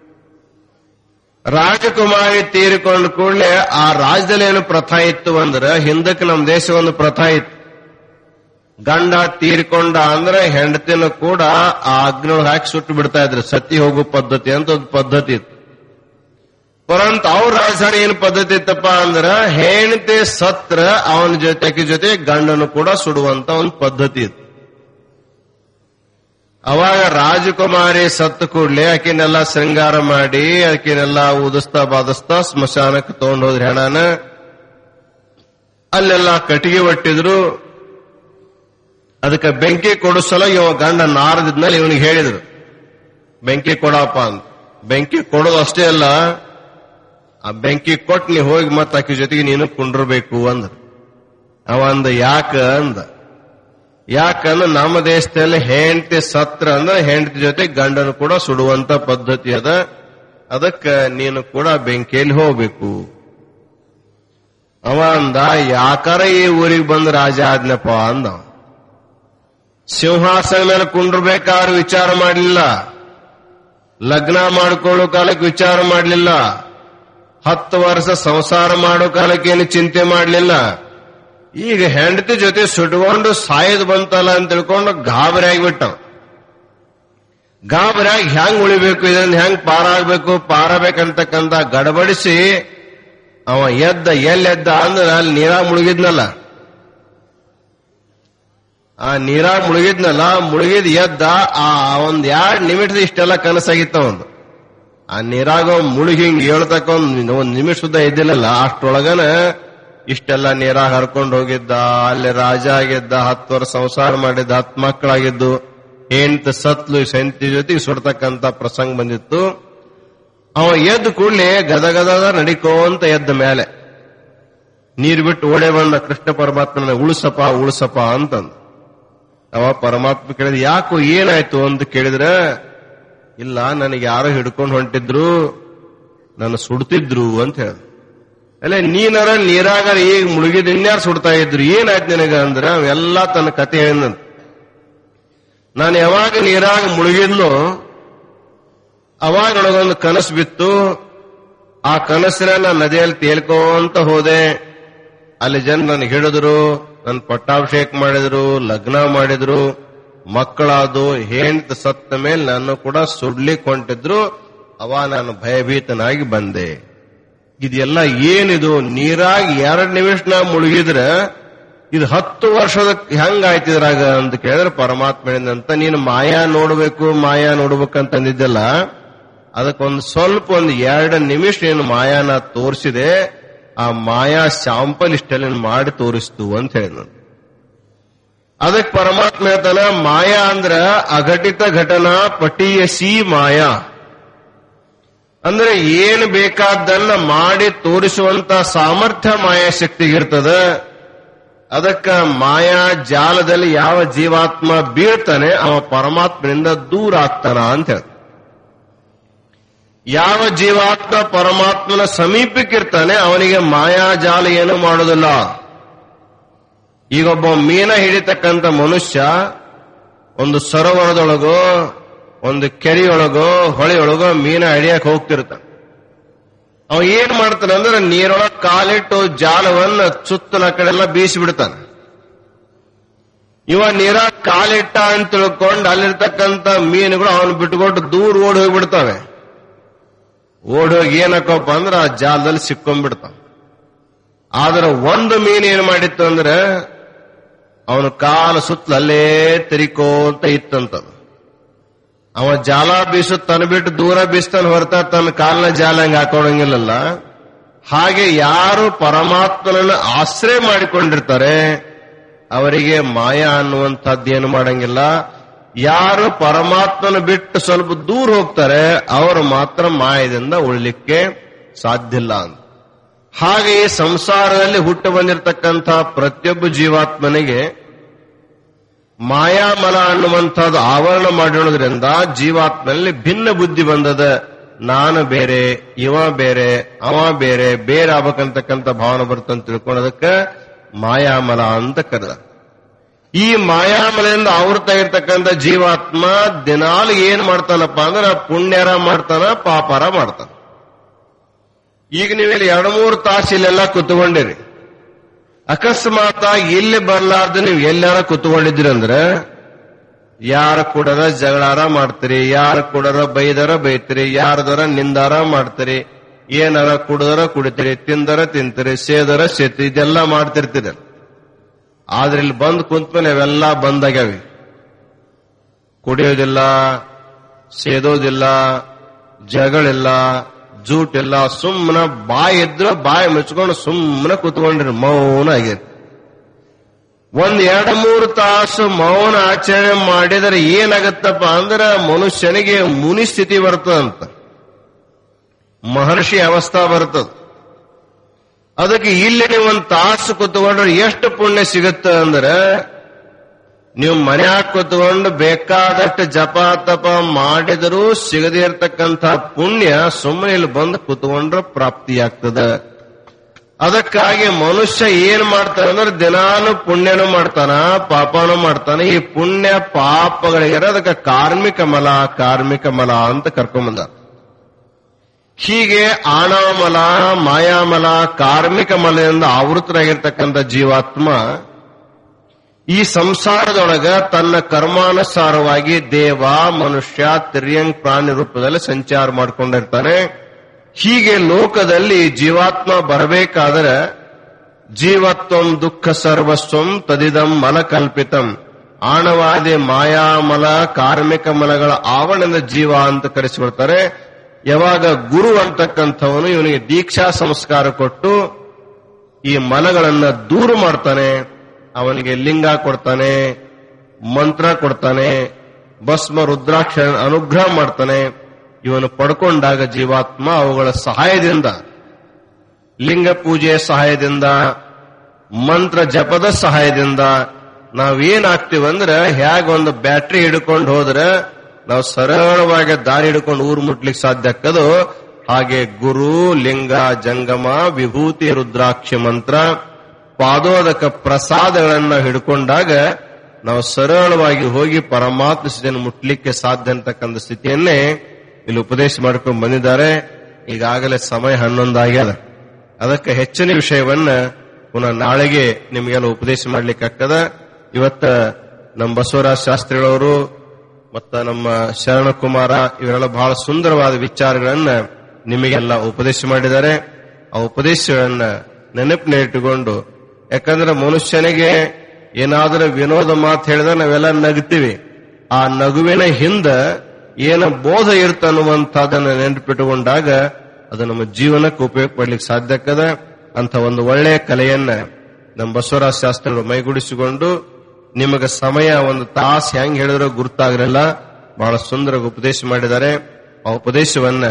ರಾಜಕುಮಾರಿ ತೀರಿಕೊಂಡ ಕೂಡಲೇ ಆ ರಾಜ್ಯದಲ್ಲಿ ಏನು ಪ್ರಥಾ ಇತ್ತು ಅಂದ್ರೆ ಹಿಂದಕ್ಕೆ ನಮ್ಮ ದೇಶ ಒಂದು ಪ್ರಥಾ ಇತ್ತು ಗಂಡ ತೀರಿಕೊಂಡ ಅಂದ್ರೆ ಹೆಂಡತಿನ ಕೂಡ ಆ ಅಗ್ನಿಯೊಳಗೆ ಹಾಕಿ ಸುಟ್ಟು ಬಿಡ್ತಾ ಇದ್ರು ಸತಿ ಹೋಗೋ ಪದ್ಧತಿ ಅಂತ ಒಂದು ಪದ್ಧತಿ ಇತ್ತು ಪರಂತು ಅವ್ರ ರಾಜಧಾನಿ ಏನ್ ಪದ್ಧತಿ ಇತ್ತಪ್ಪ ಅಂದ್ರ ಹೆಂಡತಿ ಸತ್ರ ಅವನ ಜೊತೆಗೆ ಜೊತೆ ಗಂಡನು ಕೂಡ ಸುಡುವಂತ ಒಂದು ಪದ್ಧತಿ ಇತ್ತು ಅವಾಗ ರಾಜಕುಮಾರಿ ಸತ್ತು ಕೂಡ್ಲೆ ಆಕಿನೆಲ್ಲ ಶೃಂಗಾರ ಮಾಡಿ ಆಕಿನೆಲ್ಲ ಉದಿಸ್ತಾ ಬಾದಿಸ್ತಾ ಸ್ಮಶಾನಕ್ಕೆ ತಗೊಂಡ್ ಹೋದ್ರಿ ಹೆಣನ ಅಲ್ಲೆಲ್ಲ ಕಟ್ಟಿಗೆ ಒಟ್ಟಿದ್ರು ಅದಕ್ಕೆ ಬೆಂಕಿ ಕೊಡಿಸಲ ಇವ ಗಂಡ ನಾರದಿದ್ಮೇಲೆ ಇವನಿಗೆ ಹೇಳಿದ್ರು ಬೆಂಕಿ ಕೊಡಪ್ಪ ಅಂತ ಬೆಂಕಿ ಕೊಡೋದು ಅಷ್ಟೇ ಅಲ್ಲ ಆ ಬೆಂಕಿ ಕೊಟ್ಟು ನೀ ಹೋಗಿ ಮತ್ತೆ ಆಕಿ ಜೊತೆಗೆ ನೀನು ಕುಂಡ್ರಬೇಕು ಅಂದ ಅವ ಅಂದ ಯಾಕ ಅಂದ ಯಾಕಂದ್ರೆ ನಮ್ಮ ದೇಶದಲ್ಲಿ ಹೆಂಡತಿ ಸತ್ರ ಅಂದ್ರೆ ಹೆಂಡತಿ ಜೊತೆ ಗಂಡನು ಕೂಡ ಸುಡುವಂತ ಪದ್ಧತಿ ಅದ ಅದಕ್ಕೆ ನೀನು ಕೂಡ ಬೆಂಕಿಯಲ್ಲಿ ಹೋಗ್ಬೇಕು ಅವ ಅಂದ ಯಾಕಾರ ಈ ಊರಿಗೆ ಬಂದ ರಾಜ ಆದ್ನಪ್ಪ ಅಂದ ಅವ. ಸಿಂಹಾಸನ ಮೇಲೆ ಕುಂಡ್ರಬೇಕಾದ್ರೆ ವಿಚಾರ ಮಾಡಲಿಲ್ಲ ಲಗ್ನ ಮಾಡ್ಕೊಳ್ಳೋ ಕಾಲಕ್ಕೆ ವಿಚಾರ ಮಾಡಲಿಲ್ಲ ಹತ್ತು ವರ್ಷ ಸಂಸಾರ ಮಾಡೋ ಕಾಲಕ್ಕೆ ಏನು ಚಿಂತೆ ಮಾಡಲಿಲ್ಲ ಈಗ ಹೆಂಡತಿ ಜೊತೆ ಸುಟ್ಕೊಂಡು ಸಾಯದ್ ಬಂತಲ್ಲ ಅಂತ ತಿಳ್ಕೊಂಡು ಗಾಬರಿ ಆಗಿಬಿಟ್ಟ ಗಾಬರಿಯಾಗಿ ಹೆಂಗ್ ಉಳಿಬೇಕು ಇದನ್ನ ಹೆಂಗ್ ಪಾರಾಗಬೇಕು ಪಾರಬೇಕಂತಕ್ಕಂತ ಗಡಬಡಿಸಿ ಅವ ಎದ್ದ ಎಲ್ಲೆದ್ದ ಅಂದ್ರೆ ಅಲ್ಲಿ ನೀರಾಗ ಮುಳುಗಿದ್ನಲ್ಲ ಆ ನೀರಾಗ ಮುಳುಗಿದ್ನಲ್ಲ ಮುಳುಗಿದ್ ಎದ್ದ ಆ ಒಂದ್ ಎರಡ್ ನಿಮಿಷದ ಇಷ್ಟೆಲ್ಲ ಕನಸಾಗಿತ್ತ ಒಂದು ಆ ನೀರಾಗ ಮುಳುಗಿ ಹಿಂಗ್ ಹೇಳ್ತಕ್ಕ ಒಂದ್ ಒಂದ್ ನಿಮಿಷ ಸುದ್ದ ಇದ್ದಿಲ್ಲಲ್ಲ ಅಷ್ಟೊಳಗನ ಇಷ್ಟೆಲ್ಲ ನೀರಾಗ ಹರ್ಕೊಂಡು ಹೋಗಿದ್ದ ಅಲ್ಲಿ ರಾಜ ಆಗಿದ್ದ ಹತ್ತು ವರ್ಷ ಸಂಸಾರ ಮಾಡಿದ್ದ ಹತ್ತು ಮಕ್ಕಳಾಗಿದ್ದು ಹೆಂಡತಿ ಸತ್ಲು ಸೆಂತಿ ಜೊತೆಗೆ ಸುಡ್ತಕ್ಕಂತ ಪ್ರಸಂಗ ಬಂದಿತ್ತು ಅವ ಎದ್ದು ಕೂಡಲೇ ಗದ ಗದದ ನಡಿಕೋಂತ ಎದ್ದ ಮೇಲೆ ನೀರು ಬಿಟ್ಟು ಓಡೆ ಬಂದ ಕೃಷ್ಣ ಪರಮಾತ್ಮನ ಉಳಿಸಪ್ಪ ಉಳಿಸಪ್ಪ ಅಂತಂದ ಅವ ಪರಮಾತ್ಮ ಕೇಳಿದ ಯಾಕೋ ಏನಾಯ್ತು ಅಂತ ಕೇಳಿದ್ರ ಇಲ್ಲ ನನಗೆ ಯಾರೋ ಹಿಡ್ಕೊಂಡು ಹೊಂಟಿದ್ರು ನನ್ನ ಸುಡ್ತಿದ್ರು ಅಂತ ಹೇಳ್ದ ಅಲ್ಲೇ ನೀನರ ನೀರಾಗ ಈಗ ಮುಳುಗಿದ ಇನ್ಯಾರು ಸುಡ್ತಾ ಇದ್ರು ಏನಾಯ್ತು ನಿನಗ ಅಂದ್ರ ಅವೆಲ್ಲ ತನ್ನ ಕತೆ ಹೇಳಿದಂತ ನಾನು ಯಾವಾಗ ನೀರಾಗ ಮುಳುಗಿದ್ನೋ ಅವಾಗ ನನಗೊಂದು ಕನಸು ಬಿತ್ತು ಆ ಕನಸಿನ ನಾನು ನದಿಯಲ್ಲಿ ತೇಲ್ಕೋಂತ ಹೋದೆ ಅಲ್ಲಿ ಜನ ನನಗೆ ಹಿಡಿದ್ರು ನನ್ನ ಪಟ್ಟಾಭಿಷೇಕ ಮಾಡಿದ್ರು ಲಗ್ನ ಮಾಡಿದ್ರು ಮಕ್ಕಳಾದು ಹೆಂಡತಿ ಸತ್ತ ಮೇಲೆ ನಾನು ಕೂಡ ಸುಡ್ಲಿಕ್ಕೆ ಹೊಂಟಿದ್ರು ಅವ ನಾನು ಭಯಭೀತನಾಗಿ ಬಂದೆ ಇದೆಲ್ಲ ಏನಿದು ನೀರಾಗಿ ಎರಡು ನಿಮಿಷ ನಾ ಮುಳುಗಿದ್ರೆ ಇದು ಹತ್ತು ವರ್ಷದ ಹೆಂಗಾಯ್ತು ಇದ್ರಾಗ ಅಂತ ಕೇಳಿದ್ರೆ ಪರಮಾತ್ಮ ಹೇಳಿದಂತ ನೀನು ಮಾಯಾ ನೋಡ್ಬೇಕು ಮಾಯಾ ನೋಡ್ಬೇಕಂತ ಅಂದಿದ್ದಲ್ಲ ಅದಕ್ಕೊಂದು ಸ್ವಲ್ಪ ಒಂದು ಎರಡು ನಿಮಿಷ ನೀನು ಮಾಯಾನ ತೋರಿಸಿದೆ ಆ ಮಾಯಾ ಶಾಂಪಲ್ ಇಷ್ಟೆಲ್ಲ ನೀನು ಮಾಡಿ ತೋರಿಸ್ತು ಅಂತ ಹೇಳಿದ ಅದಕ್ಕೆ ಪರಮಾತ್ಮ ಹೇಳ್ತಾನ ಮಾಯಾ ಅಂದ್ರ ಅಘಟಿತ ಘಟನಾ ಪಟೀಯಸಿ ಮಾಯಾ ಅಂದ್ರೆ ಏನು ಬೇಕಾದ್ದನ್ನ ಮಾಡಿ ತೋರಿಸುವಂತ ಸಾಮರ್ಥ್ಯ ಮಾಯಾಶಕ್ತಿಗಿರ್ತದ ಅದಕ್ಕ ಮಾಯಾ ಜಾಲದಲ್ಲಿ ಯಾವ ಜೀವಾತ್ಮ ಬೀಳ್ತಾನೆ ಅವ ಪರಮಾತ್ಮನಿಂದ ದೂರ ಆಗ್ತಾನ ಅಂತ ಹೇಳ ಯಾವ ಜೀವಾತ್ಮ ಪರಮಾತ್ಮನ ಸಮೀಪಕ್ಕಿರ್ತಾನೆ ಅವನಿಗೆ ಮಾಯಾಜಾಲ ಏನು ಮಾಡೋದಿಲ್ಲ ಈಗೊಬ್ಬ ಮೀನ ಹಿಡಿತಕ್ಕಂಥ ಮನುಷ್ಯ ಒಂದು ಸರೋವರದೊಳಗೋ ಒಂದು ಕೆರೆಯೊಳಗೋ ಹೊಳೆಯೊಳಗೋ ಮೀನ ಹಿಡಿಯಕ್ ಹೋಗ್ತಿರ್ತಾನೆ ಅವ ಏನ್ ಮಾಡ್ತಾನೆ ಅಂದ್ರೆ ನೀರೊಳಗೆ ಕಾಲಿಟ್ಟು ಜಾಲವನ್ನ ಸುತ್ತಲ ಕಡೆಲ್ಲ ಬೀಸಿ ಬಿಡ್ತಾನೆ ಇವ ನೀರ ಕಾಲಿಟ್ಟ ಅಂತ ತಿಳ್ಕೊಂಡು ಅಲ್ಲಿರ್ತಕ್ಕಂಥ ಮೀನುಗಳು ಅವನು ಬಿಟ್ಕೊಟ್ಟು ದೂರ ಓಡಿ ಹೋಗ್ಬಿಡ್ತಾವೆ ಓಡಿ ಹೋಗಿ ಏನಕ್ಕಪ್ಪ ಅಂದ್ರೆ ಆ ಜಾಲದಲ್ಲಿ ಸಿಕ್ಕೊಂಡ್ಬಿಡ್ತಾವ ಆದ್ರೆ ಒಂದು ಮೀನು ಏನ್ ಮಾಡಿತ್ತು ಅಂದ್ರೆ ಅವನ ಕಾಲ ಸುತ್ತಲ ಅಲ್ಲೇ ತಿರಿಕೋಂತ ಇತ್ತಂತದು ಅವ ಜಾಲ ಬೀಸು ತನ್ನ ಬಿಟ್ಟು ದೂರ ಬೀಸ್ತಾನೆ ಹೊರತ ತನ್ನ ಕಾಲಿನ ಜಾಲ ಹಂಗ ಹಾಕೊಳಂಗಿಲ್ಲಲ್ಲ ಹಾಗೆ ಯಾರು ಪರಮಾತ್ಮನನ್ನು ಆಶ್ರಯ ಮಾಡಿಕೊಂಡಿರ್ತಾರೆ ಅವರಿಗೆ ಮಾಯ ಅನ್ನುವಂಥದ್ದು ಏನು ಮಾಡಂಗಿಲ್ಲ ಯಾರು ಪರಮಾತ್ಮನ ಬಿಟ್ಟು ಸ್ವಲ್ಪ ದೂರ ಹೋಗ್ತಾರೆ ಅವರು ಮಾತ್ರ ಮಾಯದಿಂದ ಉಳ್ಲಿಕ್ಕೆ ಸಾಧ್ಯ ಇಲ್ಲ ಅಂತ ಹಾಗೆ ಈ ಸಂಸಾರದಲ್ಲಿ ಹುಟ್ಟು ಬಂದಿರತಕ್ಕಂಥ ಪ್ರತಿಯೊಬ್ಬ ಜೀವಾತ್ಮನಿಗೆ ಮಾಯಾಮಲ ಅನ್ನುವಂಥದ್ದು ಆವರಣ ಮಾಡಿರೋದ್ರಿಂದ ಜೀವಾತ್ಮನಲ್ಲಿ ಭಿನ್ನ ಬುದ್ಧಿ ಬಂದದ ನಾನು ಬೇರೆ ಇವ ಬೇರೆ ಅವ ಬೇರೆ ಬೇರೆ ಆಗ್ಬೇಕಂತಕ್ಕಂಥ ಭಾವನೆ ಬರ್ತಂತ ತಿಳ್ಕೊಳ್ಳೋದಕ್ಕೆ ಮಾಯಾಮಲ ಅಂತ ಕರೆದ ಈ ಮಾಯಾಮಲೆಯಿಂದ ಆವೃತ ಇರ್ತಕ್ಕಂಥ ಜೀವಾತ್ಮ ದಿನಾಲು ಏನ್ ಮಾಡ್ತಾನಪ್ಪ ಅಂದ್ರೆ ಪುಣ್ಯರ ಮಾಡ್ತಾನ ಪಾಪಾರ ಮಾಡ್ತಾನ ಈಗ ನೀವೆಲ್ಲಿ ಎರಡು ಮೂರು ತಾಸು ಇಲ್ಲೆಲ್ಲ ಕುತ್ಕೊಂಡಿರಿ ಅಕಸ್ಮಾತ್ ಇಲ್ಲಿ ಬರ್ಲಾರ್ದು ನೀವು ಎಲ್ಲಾರ ಕುತ್ಕೊಂಡಿದ್ರಿ ಅಂದ್ರೆ ಯಾರ ಕೂಡರ ಜಗಳಾರ ಮಾಡ್ತೀರಿ ಯಾರ ಕೂಡರ ಬೈದರ ಬೈತೀರಿ ಯಾರದರ ನಿಂದಾರ ಮಾಡ್ತೀರಿ ಏನಾರ ಕುಡದರ ಕುಡಿತೀರಿ ತಿಂದರ ತಿಂತೀರಿ ಸೇದರ ಸೇತಿ ಇದೆಲ್ಲ ಮಾಡ್ತಿರ್ತೀರಿ ಆದ್ರೆ ಇಲ್ಲಿ ಬಂದು ಕುಂತ್ಮೇಲೆ ಅವೆಲ್ಲ ಬಂದಾಗ್ಯಾವೆ ಕುಡಿಯೋದಿಲ್ಲ ಸೇದೋದಿಲ್ಲ ಜಗಳಿಲ್ಲ ಜೂಟಿಲ್ಲ ಸುಮ್ಮನೆ ಬಾಯಿ ಇದ್ರೆ ಬಾಯಿ ಮುಚ್ಕೊಂಡು ಸುಮ್ಮನೆ ಕುತ್ಕೊಂಡ್ರಿ ಮೌನ ಆಗ್ಯದ ಒಂದ್ ಎರಡು ಮೂರು ತಾಸು ಮೌನ ಆಚರಣೆ ಮಾಡಿದರೆ ಏನಾಗತ್ತಪ್ಪ ಅಂದ್ರೆ ಮನುಷ್ಯನಿಗೆ ಮುನಿ ಸ್ಥಿತಿ ಬರ್ತದಂತ ಮಹರ್ಷಿ ಅವಸ್ಥಾ ಬರ್ತದ ಅದಕ್ಕೆ ಇಲ್ಲಿ ನೀವು ಒಂದು ತಾಸು ಕುತ್ಕೊಂಡ್ರೆ ಎಷ್ಟು ಪುಣ್ಯ ಸಿಗುತ್ತೆ ಅಂದ್ರೆ ನೀವು ಮನ್ಯಾಗ ಕುತ್ಕೊಂಡು ಬೇಕಾದಷ್ಟು ಜಪ ತಪ ಮಾಡಿದರೂ ಸಿಗದೇ ಇರತಕ್ಕಂಥ ಪುಣ್ಯ ಸುಮ್ಮನೆ ಇಲ್ಲಿ ಬಂದು ಕುತ್ಕೊಂಡ್ರೆ ಪ್ರಾಪ್ತಿಯಾಗ್ತದ ಅದಕ್ಕಾಗಿ ಮನುಷ್ಯ ಏನ್ ಮಾಡ್ತಾನೆ ಅಂದ್ರೆ ದಿನಾನು ಪುಣ್ಯನೂ ಮಾಡ್ತಾನ ಪಾಪನೂ ಮಾಡ್ತಾನೆ ಈ ಪುಣ್ಯ ಪಾಪಗಳಿಗೆ ಅದಕ್ಕೆ ಕಾರ್ಮಿಕ ಮಲ ಕಾರ್ಮಿಕ ಮಲ ಅಂತ ಕರ್ಕೊಂಬಂದ ಹೀಗೆ ಆಣಾಮಲ ಮಾಯಾಮಲ ಕಾರ್ಮಿಕ ಮಲದಿಂದ ಆವೃತರಾಗಿರ್ತಕ್ಕಂಥ ಜೀವಾತ್ಮ ಈ ಸಂಸಾರದೊಳಗ ತನ್ನ ಕರ್ಮಾನುಸಾರವಾಗಿ ದೇವ ಮನುಷ್ಯ ತಿರ್ಯಂಗ್ ಪ್ರಾಣಿ ರೂಪದಲ್ಲಿ ಸಂಚಾರ ಮಾಡ್ಕೊಂಡಿರ್ತಾನೆ ಹೀಗೆ ಲೋಕದಲ್ಲಿ ಜೀವಾತ್ಮ ಬರಬೇಕಾದರೆ ಜೀವತ್ವಂ ದುಃಖ ಸರ್ವಸ್ವಂ ತದಿದಂ ಮಲಕಲ್ಪಿತಂ ಆಣವಾದಿ ಮಾಯಾಮಲ ಕಾರ್ಮಿಕ ಮಲಗಳ ಆವರಣದ ಜೀವ ಅಂತ ಕರೆಸಿಕೊಳ್ತಾರೆ ಯಾವಾಗ ಗುರು ಅಂತಕ್ಕಂಥವನು ಇವನಿಗೆ ದೀಕ್ಷಾ ಸಂಸ್ಕಾರ ಕೊಟ್ಟು ಈ ಮಲಗಳನ್ನ ದೂರ ಮಾಡ್ತಾನೆ ಅವನಿಗೆ ಲಿಂಗ ಕೊಡ್ತಾನೆ ಮಂತ್ರ ಕೊಡ್ತಾನೆ ಭಸ್ಮ ರುದ್ರಾಕ್ಷ ಅನುಗ್ರಹ ಮಾಡ್ತಾನೆ ಇವನು ಪಡ್ಕೊಂಡಾಗ ಜೀವಾತ್ಮ ಅವುಗಳ ಸಹಾಯದಿಂದ ಲಿಂಗ ಪೂಜೆಯ ಸಹಾಯದಿಂದ ಮಂತ್ರ ಜಪದ ಸಹಾಯದಿಂದ ನಾವೇನಾಗ್ತೀವಂದ್ರೆ ಹೇಗ ಒಂದು ಬ್ಯಾಟ್ರಿ ಹಿಡ್ಕೊಂಡು ಹೋದ್ರೆ ನಾವು ಸರಳವಾಗಿ ದಾರಿ ಹಿಡ್ಕೊಂಡು ಊರು ಮುಟ್ಲಿಕ್ಕೆ ಸಾಧ್ಯ ಆಗ್ತದೋ ಹಾಗೆ ಗುರು ಲಿಂಗ ಜಂಗಮ ವಿಭೂತಿ ರುದ್ರಾಕ್ಷ ಮಂತ್ರ ಪಾದೋದಕ ಪ್ರಸಾದಗಳನ್ನ ಹಿಡ್ಕೊಂಡಾಗ ನಾವು ಸರಳವಾಗಿ ಹೋಗಿ ಪರಮಾತ್ಮ ಸ್ಥಿತಿಯನ್ನು ಮುಟ್ಲಿಕ್ಕೆ ಸಾಧ್ಯ ಅಂತಕ್ಕಂಥ ಸ್ಥಿತಿಯನ್ನೇ ಇಲ್ಲಿ ಉಪದೇಶ ಮಾಡ್ಕೊಂಡು ಬಂದಿದ್ದಾರೆ ಈಗಾಗಲೇ ಸಮಯ ಹನ್ನೊಂದಾಗ್ಯದ ಅದಕ್ಕೆ ಹೆಚ್ಚಿನ ವಿಷಯವನ್ನ ಪುನಃ ನಾಳೆಗೆ ನಿಮಗೆಲ್ಲ ಉಪದೇಶ ಮಾಡ್ಲಿಕ್ಕೆ ಆಗ್ತದ ಇವತ್ತ ನಮ್ಮ ಬಸವರಾಜ ಶಾಸ್ತ್ರಿಗಳವರು ಮತ್ತ ನಮ್ಮ ಶರಣಕುಮಾರ ಇವರೆಲ್ಲ ಬಹಳ ಸುಂದರವಾದ ವಿಚಾರಗಳನ್ನ ನಿಮಗೆಲ್ಲ ಉಪದೇಶ ಮಾಡಿದ್ದಾರೆ ಆ ಉಪದೇಶಗಳನ್ನ ನೆನಪಿನಿಟ್ಟುಕೊಂಡು ಯಾಕಂದ್ರೆ ಮನುಷ್ಯನಿಗೆ ಏನಾದರೂ ವಿನೋದ ಮಾತು ಹೇಳಿದ್ರೆ ನಾವೆಲ್ಲ ನಗ್ತೀವಿ ಆ ನಗುವಿನ ಹಿಂದ ಏನ ಬೋಧ ಇರ್ತನ್ನುವಂತಹದನ್ನ ನೆನಪಿಟ್ಟುಕೊಂಡಾಗ ಅದು ನಮ್ಮ ಜೀವನಕ್ಕೆ ಉಪಯೋಗ ಪಡ್ಲಿಕ್ಕೆ ಸಾಧ್ಯ ಆಗ್ತದ ಅಂತ ಒಂದು ಒಳ್ಳೆಯ ಕಲೆಯನ್ನ ನಮ್ಮ ಬಸವರಾಜ ಶಾಸ್ತ್ರಿಗಳು ಮೈಗೂಡಿಸಿಕೊಂಡು ನಿಮಗೆ ಸಮಯ ಒಂದು ತಾಸು ಹೆಂಗ್ ಹೇಳಿದ್ರೂ ಗುರ್ತಾಗ್ರಲ್ಲ ಬಹಳ ಸುಂದರ ಉಪದೇಶ ಮಾಡಿದ್ದಾರೆ ಆ ಉಪದೇಶವನ್ನ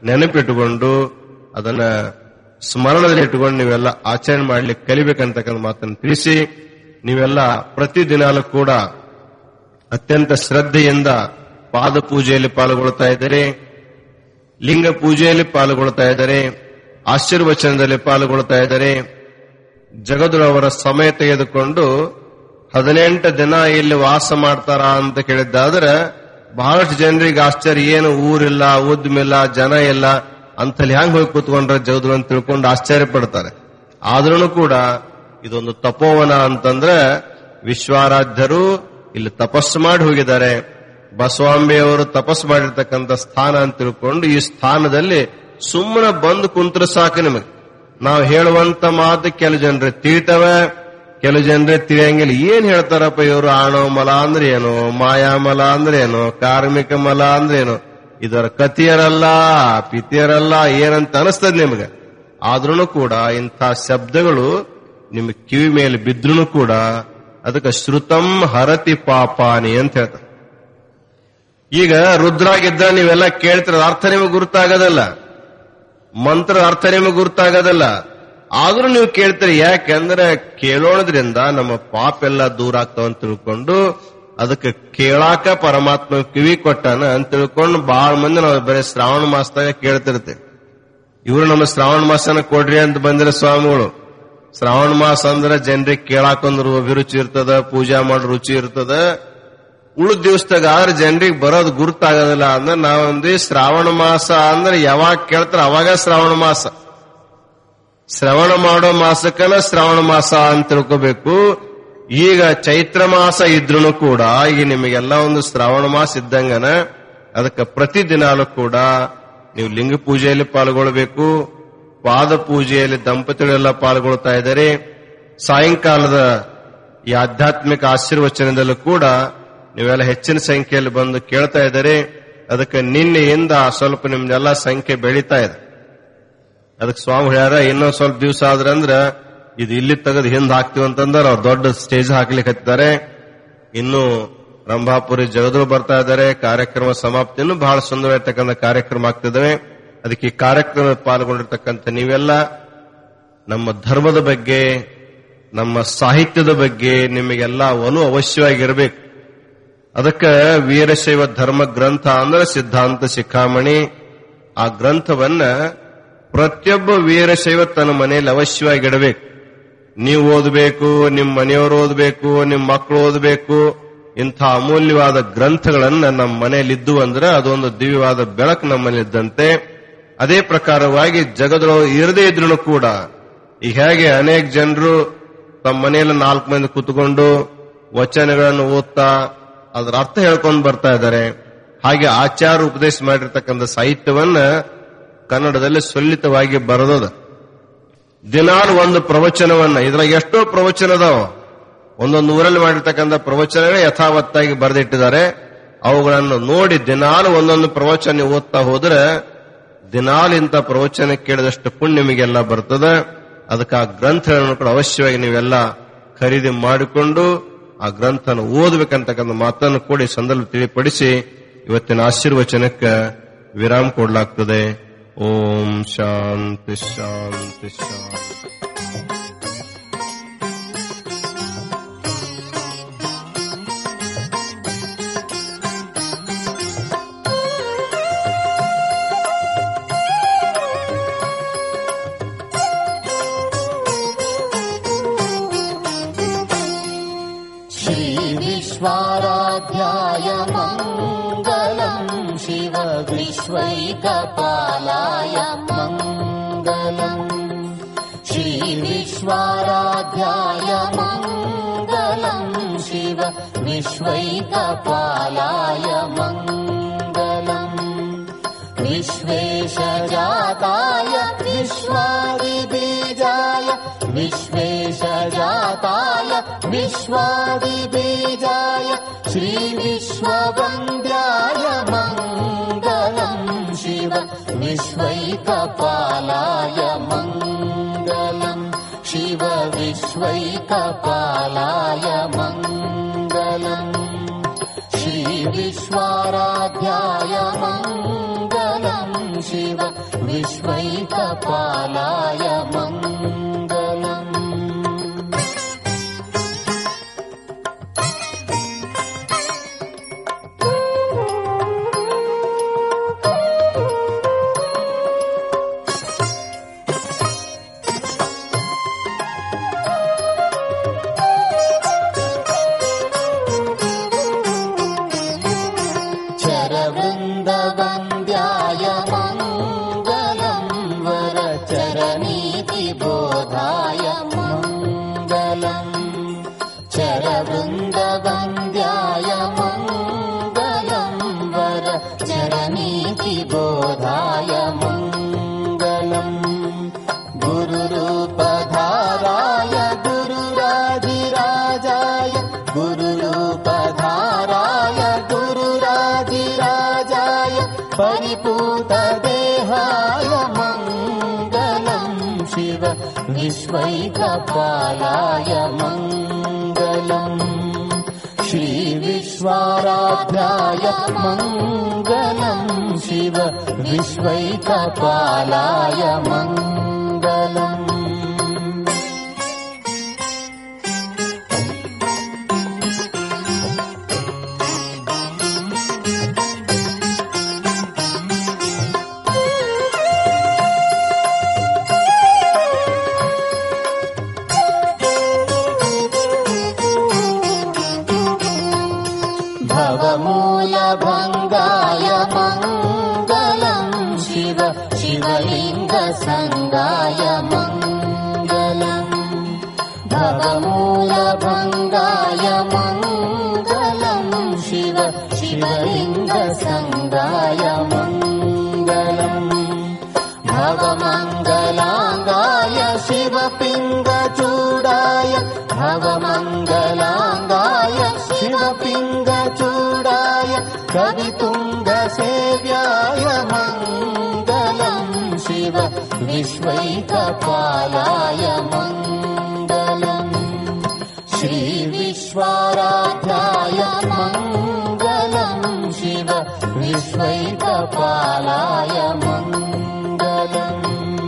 ನೆನಪಿಟ್ಟುಕೊಂಡು ಅದನ್ನ ಸ್ಮರಣದಲ್ಲಿ ಇಟ್ಟುಕೊಂಡು ನೀವೆಲ್ಲ ಆಚರಣೆ ಮಾಡ್ಲಿಕ್ಕೆ ಕಲಿಬೇಕಂತಕ್ಕಂಥ ಮಾತನ್ನು ತಿಳಿಸಿ ನೀವೆಲ್ಲ ಪ್ರತಿದಿನಾಲು ಕೂಡ ಅತ್ಯಂತ ಶ್ರದ್ಧೆಯಿಂದ ಪಾದ ಪೂಜೆಯಲ್ಲಿ ಪಾಲ್ಗೊಳ್ತಾ ಇದ್ದಾರೆ ಲಿಂಗ ಪೂಜೆಯಲ್ಲಿ ಪಾಲ್ಗೊಳ್ತಾ ಇದ್ದಾರೆ ಆಶೀರ್ವಚನದಲ್ಲಿ ಪಾಲ್ಗೊಳ್ತಾ ಇದ್ದಾರೆ ಜಗದುರವರ ಸಮಯ ತೆಗೆದುಕೊಂಡು ಹದಿನೆಂಟು ದಿನ ಇಲ್ಲಿ ವಾಸ ಮಾಡ್ತಾರ ಅಂತ ಕೇಳಿದ್ದಾದ್ರೆ ಬಹಳಷ್ಟು ಜನರಿಗೆ ಆಶ್ಚರ್ಯ ಏನು ಊರಿಲ್ಲ ಉದ್ಮಿಲ್ಲ ಜನ ಇಲ್ಲ ಅಂತಲ್ಲಿ ಹ್ಯಾಂಗ್ ಹೋಗಿ ಕೂತ್ಕೊಂಡ್ರೆ ಜಗದ್ರು ಅಂತ ತಿಳ್ಕೊಂಡು ಆಶ್ಚರ್ಯ ಪಡ್ತಾರೆ ಆದ್ರೂ ಕೂಡ ಇದೊಂದು ತಪೋವನ ಅಂತಂದ್ರೆ ವಿಶ್ವಾರಾಧ್ಯರು ಇಲ್ಲಿ ತಪಸ್ಸು ಮಾಡಿ ಹೋಗಿದ್ದಾರೆ ಬಸವಾಂಬೆಯವರು ತಪಸ್ಸು ಮಾಡಿರ್ತಕ್ಕಂಥ ಸ್ಥಾನ ಅಂತ ತಿಳ್ಕೊಂಡು ಈ ಸ್ಥಾನದಲ್ಲಿ ಸುಮ್ಮನೆ ಬಂದು ಕುಂತ್ರ ಸಾಕು ನಿಮಗೆ ನಾವು ಹೇಳುವಂತ ಮಾತು ಕೆಲವು ಜನರು ತಿಳಿತವೆ ಕೆಲವು ಜನರೇ ತಿಳಿಯಂಗಿಲ್ಲ ಏನ್ ಹೇಳ್ತಾರಪ್ಪ ಇವರು ಆಣೋ ಮಲ ಅಂದ್ರೆ ಏನು ಮಾಯಾಮಲ ಅಂದ್ರೆ ಏನು ಕಾರ್ಮಿಕ ಮಲ ಅಂದ್ರೆ ಏನು ಇದರ ಕತಿಯರಲ್ಲ ಪಿತಿಯರಲ್ಲ ಏನಂತ ಅನಿಸ್ತದೆ ನಿಮಗೆ ಆದ್ರೂ ಕೂಡ ಇಂಥ ಶಬ್ದಗಳು ನಿಮ್ಮ ಕಿವಿ ಮೇಲೆ ಬಿದ್ರೂ ಕೂಡ ಅದಕ್ಕೆ ಶ್ರುತಂ ಹರತಿ ಪಾಪಾನಿ ಅಂತ ಹೇಳ್ತಾರೆ ಈಗ ರುದ್ರಾಗಿದ್ದ ನೀವೆಲ್ಲ ಕೇಳ್ತಿರ ಅರ್ಥ ನಿಮಗೆ ಗುರುತಾಗೋದಲ್ಲ ಮಂತ್ರದ ಅರ್ಥ ನಿಮಗೆ ಗುರುತಾಗೋದಲ್ಲ ಆದ್ರೂ ನೀವು ಕೇಳ್ತೀರಿ ಯಾಕೆಂದ್ರೆ ಕೇಳೋದ್ರಿಂದ ನಮ್ಮ ಪಾಪ ಎಲ್ಲ ದೂರ ಆಗ್ತಾವ ಅಂತ ತಿಳ್ಕೊಂಡು ಅದಕ್ಕೆ ಕೇಳಾಕ ಪರಮಾತ್ಮ ಕಿವಿ ಕೊಟ್ಟಾನ ಅಂತ ತಿಳ್ಕೊಂಡು ಬಹಳ ಮಂದಿ ನಾವು ಬರೀ ಶ್ರಾವಣ ಮಾಸದಾಗ ಕೇಳ್ತಿರ್ತೇವೆ ಇವರು ನಮ್ಮ ಶ್ರಾವಣ ಮಾಸನ ಕೊಡ್ರಿ ಅಂತ ಬಂದಿರ ಸ್ವಾಮಿಗಳು ಶ್ರಾವಣ ಮಾಸ ಅಂದ್ರೆ ಜನರಿಗೆ ಕೇಳಾಕೊಂದ್ರು ಅಭಿರುಚಿ ಇರ್ತದ ಪೂಜಾ ಮಾಡೋ ರುಚಿ ಇರ್ತದ ಉಳಿದ ದಿವಸದಾಗ ಆದ್ರೆ ಜನರಿಗೆ ಬರೋದು ಗುರುತಾಗೋದಿಲ್ಲ ಅಂದ್ರೆ ನಾವೊಂದು ಶ್ರಾವಣ ಮಾಸ ಅಂದ್ರೆ ಯಾವಾಗ ಕೇಳ್ತಾರ ಅವಾಗ ಶ್ರಾವಣ ಮಾಸ ಶ್ರವಣ ಮಾಡೋ ಮಾಸಕ್ಕನ ಶ್ರಾವಣ ಮಾಸ ಅಂತ ತಿಳ್ಕೋಬೇಕು ಈಗ ಚೈತ್ರ ಮಾಸ ಇದ್ರೂ ಕೂಡ ಈಗ ನಿಮಗೆಲ್ಲ ಒಂದು ಶ್ರಾವಣ ಮಾಸ ಇದ್ದಂಗನ ಅದಕ್ಕೆ ಪ್ರತಿದಿನಾಲು ಕೂಡ ನೀವು ಲಿಂಗ ಪೂಜೆಯಲ್ಲಿ ಪಾಲ್ಗೊಳ್ಬೇಕು ಪಾದ ಪೂಜೆಯಲ್ಲಿ ದಂಪತಿಗಳೆಲ್ಲ ಪಾಲ್ಗೊಳ್ತಾ ಇದ್ದಾರೆ ಸಾಯಂಕಾಲದ ಈ ಆಧ್ಯಾತ್ಮಿಕ ಆಶೀರ್ವಚನದಲ್ಲೂ ಕೂಡ ನೀವೆಲ್ಲ ಹೆಚ್ಚಿನ ಸಂಖ್ಯೆಯಲ್ಲಿ ಬಂದು ಕೇಳ್ತಾ ಇದ್ದಾರೆ ಅದಕ್ಕೆ ನಿನ್ನೆಯಿಂದ ಸ್ವಲ್ಪ ನಿಮ್ದೆಲ್ಲ ಸಂಖ್ಯೆ ಬೆಳೀತಾ ಇದೆ ಅದಕ್ಕೆ ಸ್ವಾಮಿ ಹೇಳ್ಯಾರ ಇನ್ನೊಂದ್ ಸ್ವಲ್ಪ ದಿವಸ ಆದ್ರಂದ್ರ ಇದು ಇಲ್ಲಿ ತೆಗೆದು ಹಿಂದ್ ಹಾಕ್ತಿವಿ ಅಂತಂದ್ರೆ ಅವ್ರು ದೊಡ್ಡ ಸ್ಟೇಜ್ ಹಾಕ್ಲಿಕ್ಕೆ ಹತ್ತಿದ್ದಾರೆ ಇನ್ನು ರಂಭಾಪುರಿ ಜಗದ್ರು ಬರ್ತಾ ಇದ್ದಾರೆ ಕಾರ್ಯಕ್ರಮ ಸಮಾಪ್ತಿ ಇನ್ನೂ ಬಹಳ ಸುಂದರವಾಗಿರ್ತಕ್ಕಂಥ ಕಾರ್ಯಕ್ರಮ ಆಗ್ತಿದ್ದಾವೆ ಅದಕ್ಕೆ ಈ ಕಾರ್ಯಕ್ರಮ ಪಾಲ್ಗೊಂಡಿರ್ತಕ್ಕಂಥ ನೀವೆಲ್ಲ ನಮ್ಮ ಧರ್ಮದ ಬಗ್ಗೆ ನಮ್ಮ ಸಾಹಿತ್ಯದ ಬಗ್ಗೆ ನಿಮಗೆಲ್ಲ ಒಲು ಅವಶ್ಯವಾಗಿರ್ಬೇಕು ಅದಕ್ಕೆ ವೀರಶೈವ ಧರ್ಮ ಗ್ರಂಥ ಅಂದ್ರೆ ಸಿದ್ಧಾಂತ ಶಿಖಾಮಣಿ ಆ ಗ್ರಂಥವನ್ನ ಪ್ರತಿಯೊಬ್ಬ ವೀರಶೈವ ತನ್ನ ಮನೆಯಲ್ಲಿ ಅವಶ್ಯವಾಗಿ ಇಡಬೇಕು ನೀವು ಓದಬೇಕು ನಿಮ್ಮ ಮನೆಯವರು ಓದಬೇಕು ನಿಮ್ಮ ಮಕ್ಕಳು ಓದಬೇಕು ಇಂಥ ಅಮೂಲ್ಯವಾದ ಗ್ರಂಥಗಳನ್ನ ನಮ್ಮ ಮನೆಯಲ್ಲಿ ಇದ್ದು ಅಂದ್ರೆ ಅದೊಂದು ದಿವ್ಯವಾದ ಬೆಳಕು ನಮ್ಮ ಮನೆಯಲ್ಲಿದ್ದಂತೆ ಅದೇ ಪ್ರಕಾರವಾಗಿ ಜಗದೊಳಗೆ ಇರದೇ ಇದ್ರು ಕೂಡ ಈಗ ಹೇಗೆ ಅನೇಕ ಜನರು ತಮ್ಮ ಮನೆಯಲ್ಲಿ ನಾಲ್ಕು ಮಂದಿ ಕುತ್ಕೊಂಡು ವಚನಗಳನ್ನು ಓದ್ತಾ ಅದರ ಅರ್ಥ ಹೇಳ್ಕೊಂಡು ಬರ್ತಾ ಇದ್ದಾರೆ ಹಾಗೆ ಆಚಾರ ಉಪದೇಶ ಮಾಡಿರ್ತಕ್ಕಂಥ ಸಾಹಿತ್ಯವನ್ನ ಕನ್ನಡದಲ್ಲಿ ಸುಲಿತವಾಗಿ ಬರೆದದ ದಿನಾಲು ಒಂದು ಪ್ರವಚನವನ್ನ ಇದ್ರಾಗ ಎಷ್ಟೋ ಪ್ರವಚನ ಅದಾವ ಒಂದೊಂದು ಊರಲ್ಲಿ ಮಾಡಿರ್ತಕ್ಕಂಥ ಪ್ರವಚನಗಳೇ ಯಥಾವತ್ತಾಗಿ ಬರೆದಿಟ್ಟಿದ್ದಾರೆ ಅವುಗಳನ್ನು ನೋಡಿ ದಿನಾಲು ಒಂದೊಂದು ಪ್ರವಚನ ಓದ್ತಾ ಹೋದ್ರೆ ದಿನಾಲು ಇಂಥ ಪ್ರವಚನ ಕೇಳಿದಷ್ಟು ಪುಣ್ಯ ನಿಮಗೆಲ್ಲ ಬರ್ತದೆ ಅದಕ್ಕೆ ಆ ಗ್ರಂಥಗಳನ್ನು ಕೂಡ ಅವಶ್ಯವಾಗಿ ನೀವೆಲ್ಲ ಖರೀದಿ ಮಾಡಿಕೊಂಡು ಆ ಗ್ರಂಥನ ಓದಬೇಕಂತಕ್ಕಂಥ ಮಾತನ್ನು ಕೂಡ ಈ ಸಂದರ್ಭ ತಿಳಿಪಡಿಸಿ ಇವತ್ತಿನ ಆಶೀರ್ವಚನಕ್ಕೆ ವಿರಾಮ ಕೊಡ್ಲಾಗ್ತದೆ ಓಂ ಶಾಂತಿ ಶಾಂತಿ ಶಾಂತಿ श्रीविश्वाराध्याय मङ्गलम् शिव विश्वैकपालाय मङ्गलम् श्रीविश्वाराध्याय मङ्गलम् शिव विश्वैकपालाय मङ्गलम् विश्वेशजाताय विश्वादिबीजाय विश्वेशजाताय विश्वादिबीजाय श्रीविश्ववन्द्याय मङ्गलम् शिव विश्वैकपालाय मङ्गलम् शिव विश्वैकपालाय मङ्गलम् श्रीविश्वाराध्याय मङ्गलम् शिव विश्वैकपालाय मङ्गलम् चरवृन्दवन्द्याय मङ्गलम् वरचरनीतिबोधाय मङ्गलम् चरवृन्दवन्द्याय मङ्गलम् वरचरनीतिबोधाय मङ्गलम् गुरुरूपधाराय गुरुराजिराजाय गुरुरूपधाराय गुरुराजिराजाय परिपूतदेहाय मङ्गलम् शिव विश्वैकपालाय मङ्गलम् श्रीविश्वाराध्याय मङ्गलम् शिव विश्वैकपालाय मङ्गलम् भवमूलभङ्गाय मङ्गलम् शिव शिवलिङ्गसङ्गाय मङ्गलम् भवमूलभङ्गाय मङ्गलम् शिव शिवलिङ्गसङ्गाय मङ्गलम् भवमङ्गलाङ्गाय शिवपिङ्गचूडाय भवमङ्गलाङ्गाय शिवपिङ्गचूडाय कवितुङ्गसेव्याय मङ्गलम् शिव विश्वैकपालाय मङ्गलम् श्रीविश्वाराध्याय मङ्गलम् शिव विश्वैकपालाय मङ्गलम्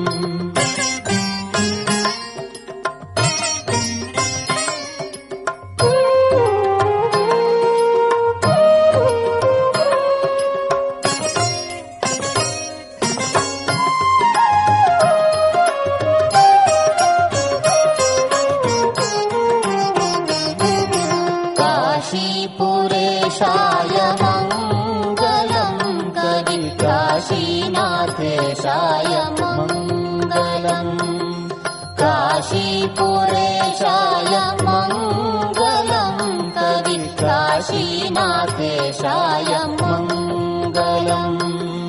काशीपुरेशाय मङ्गलम् कवि काशीनाथेशाय मङ्गलम् काशीपुरेशाय मङ्गलम् कवि काशीनाथेशाय मङ्गलम्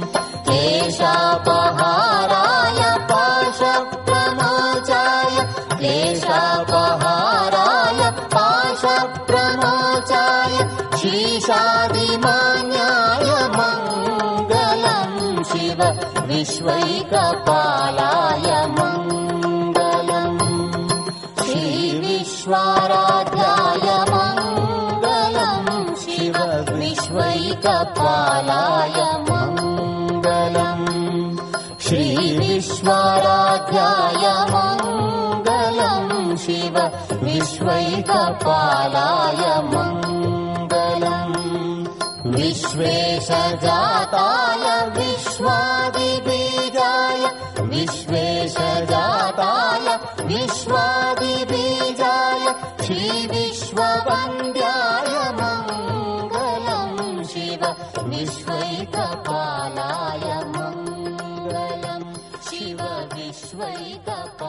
केशापहाराय पाशप्रमोचाय केशापहाराय पाशप्रमोचाय शीशादिमान्याय मङ्गलम् शिव विश्वैकपालाय मङ्गलम् श्रीविश्वाराध्याय मङ्गलम् शिव विश्वैकपालाय मङ्गलम् श्रीविश्वाराध्याय मङ्गलम् शिव विश्वैकपालाय मङ्गलम् विश्वेशजाताय विश्वादिबीजाय विश्वेशजाताय विश्वादिबीजाय श्रीविश्ववन्द्याय मङ्गलम् शिव विश्वैकपालाय मङ्गलम् शिव विश्वैकपालाय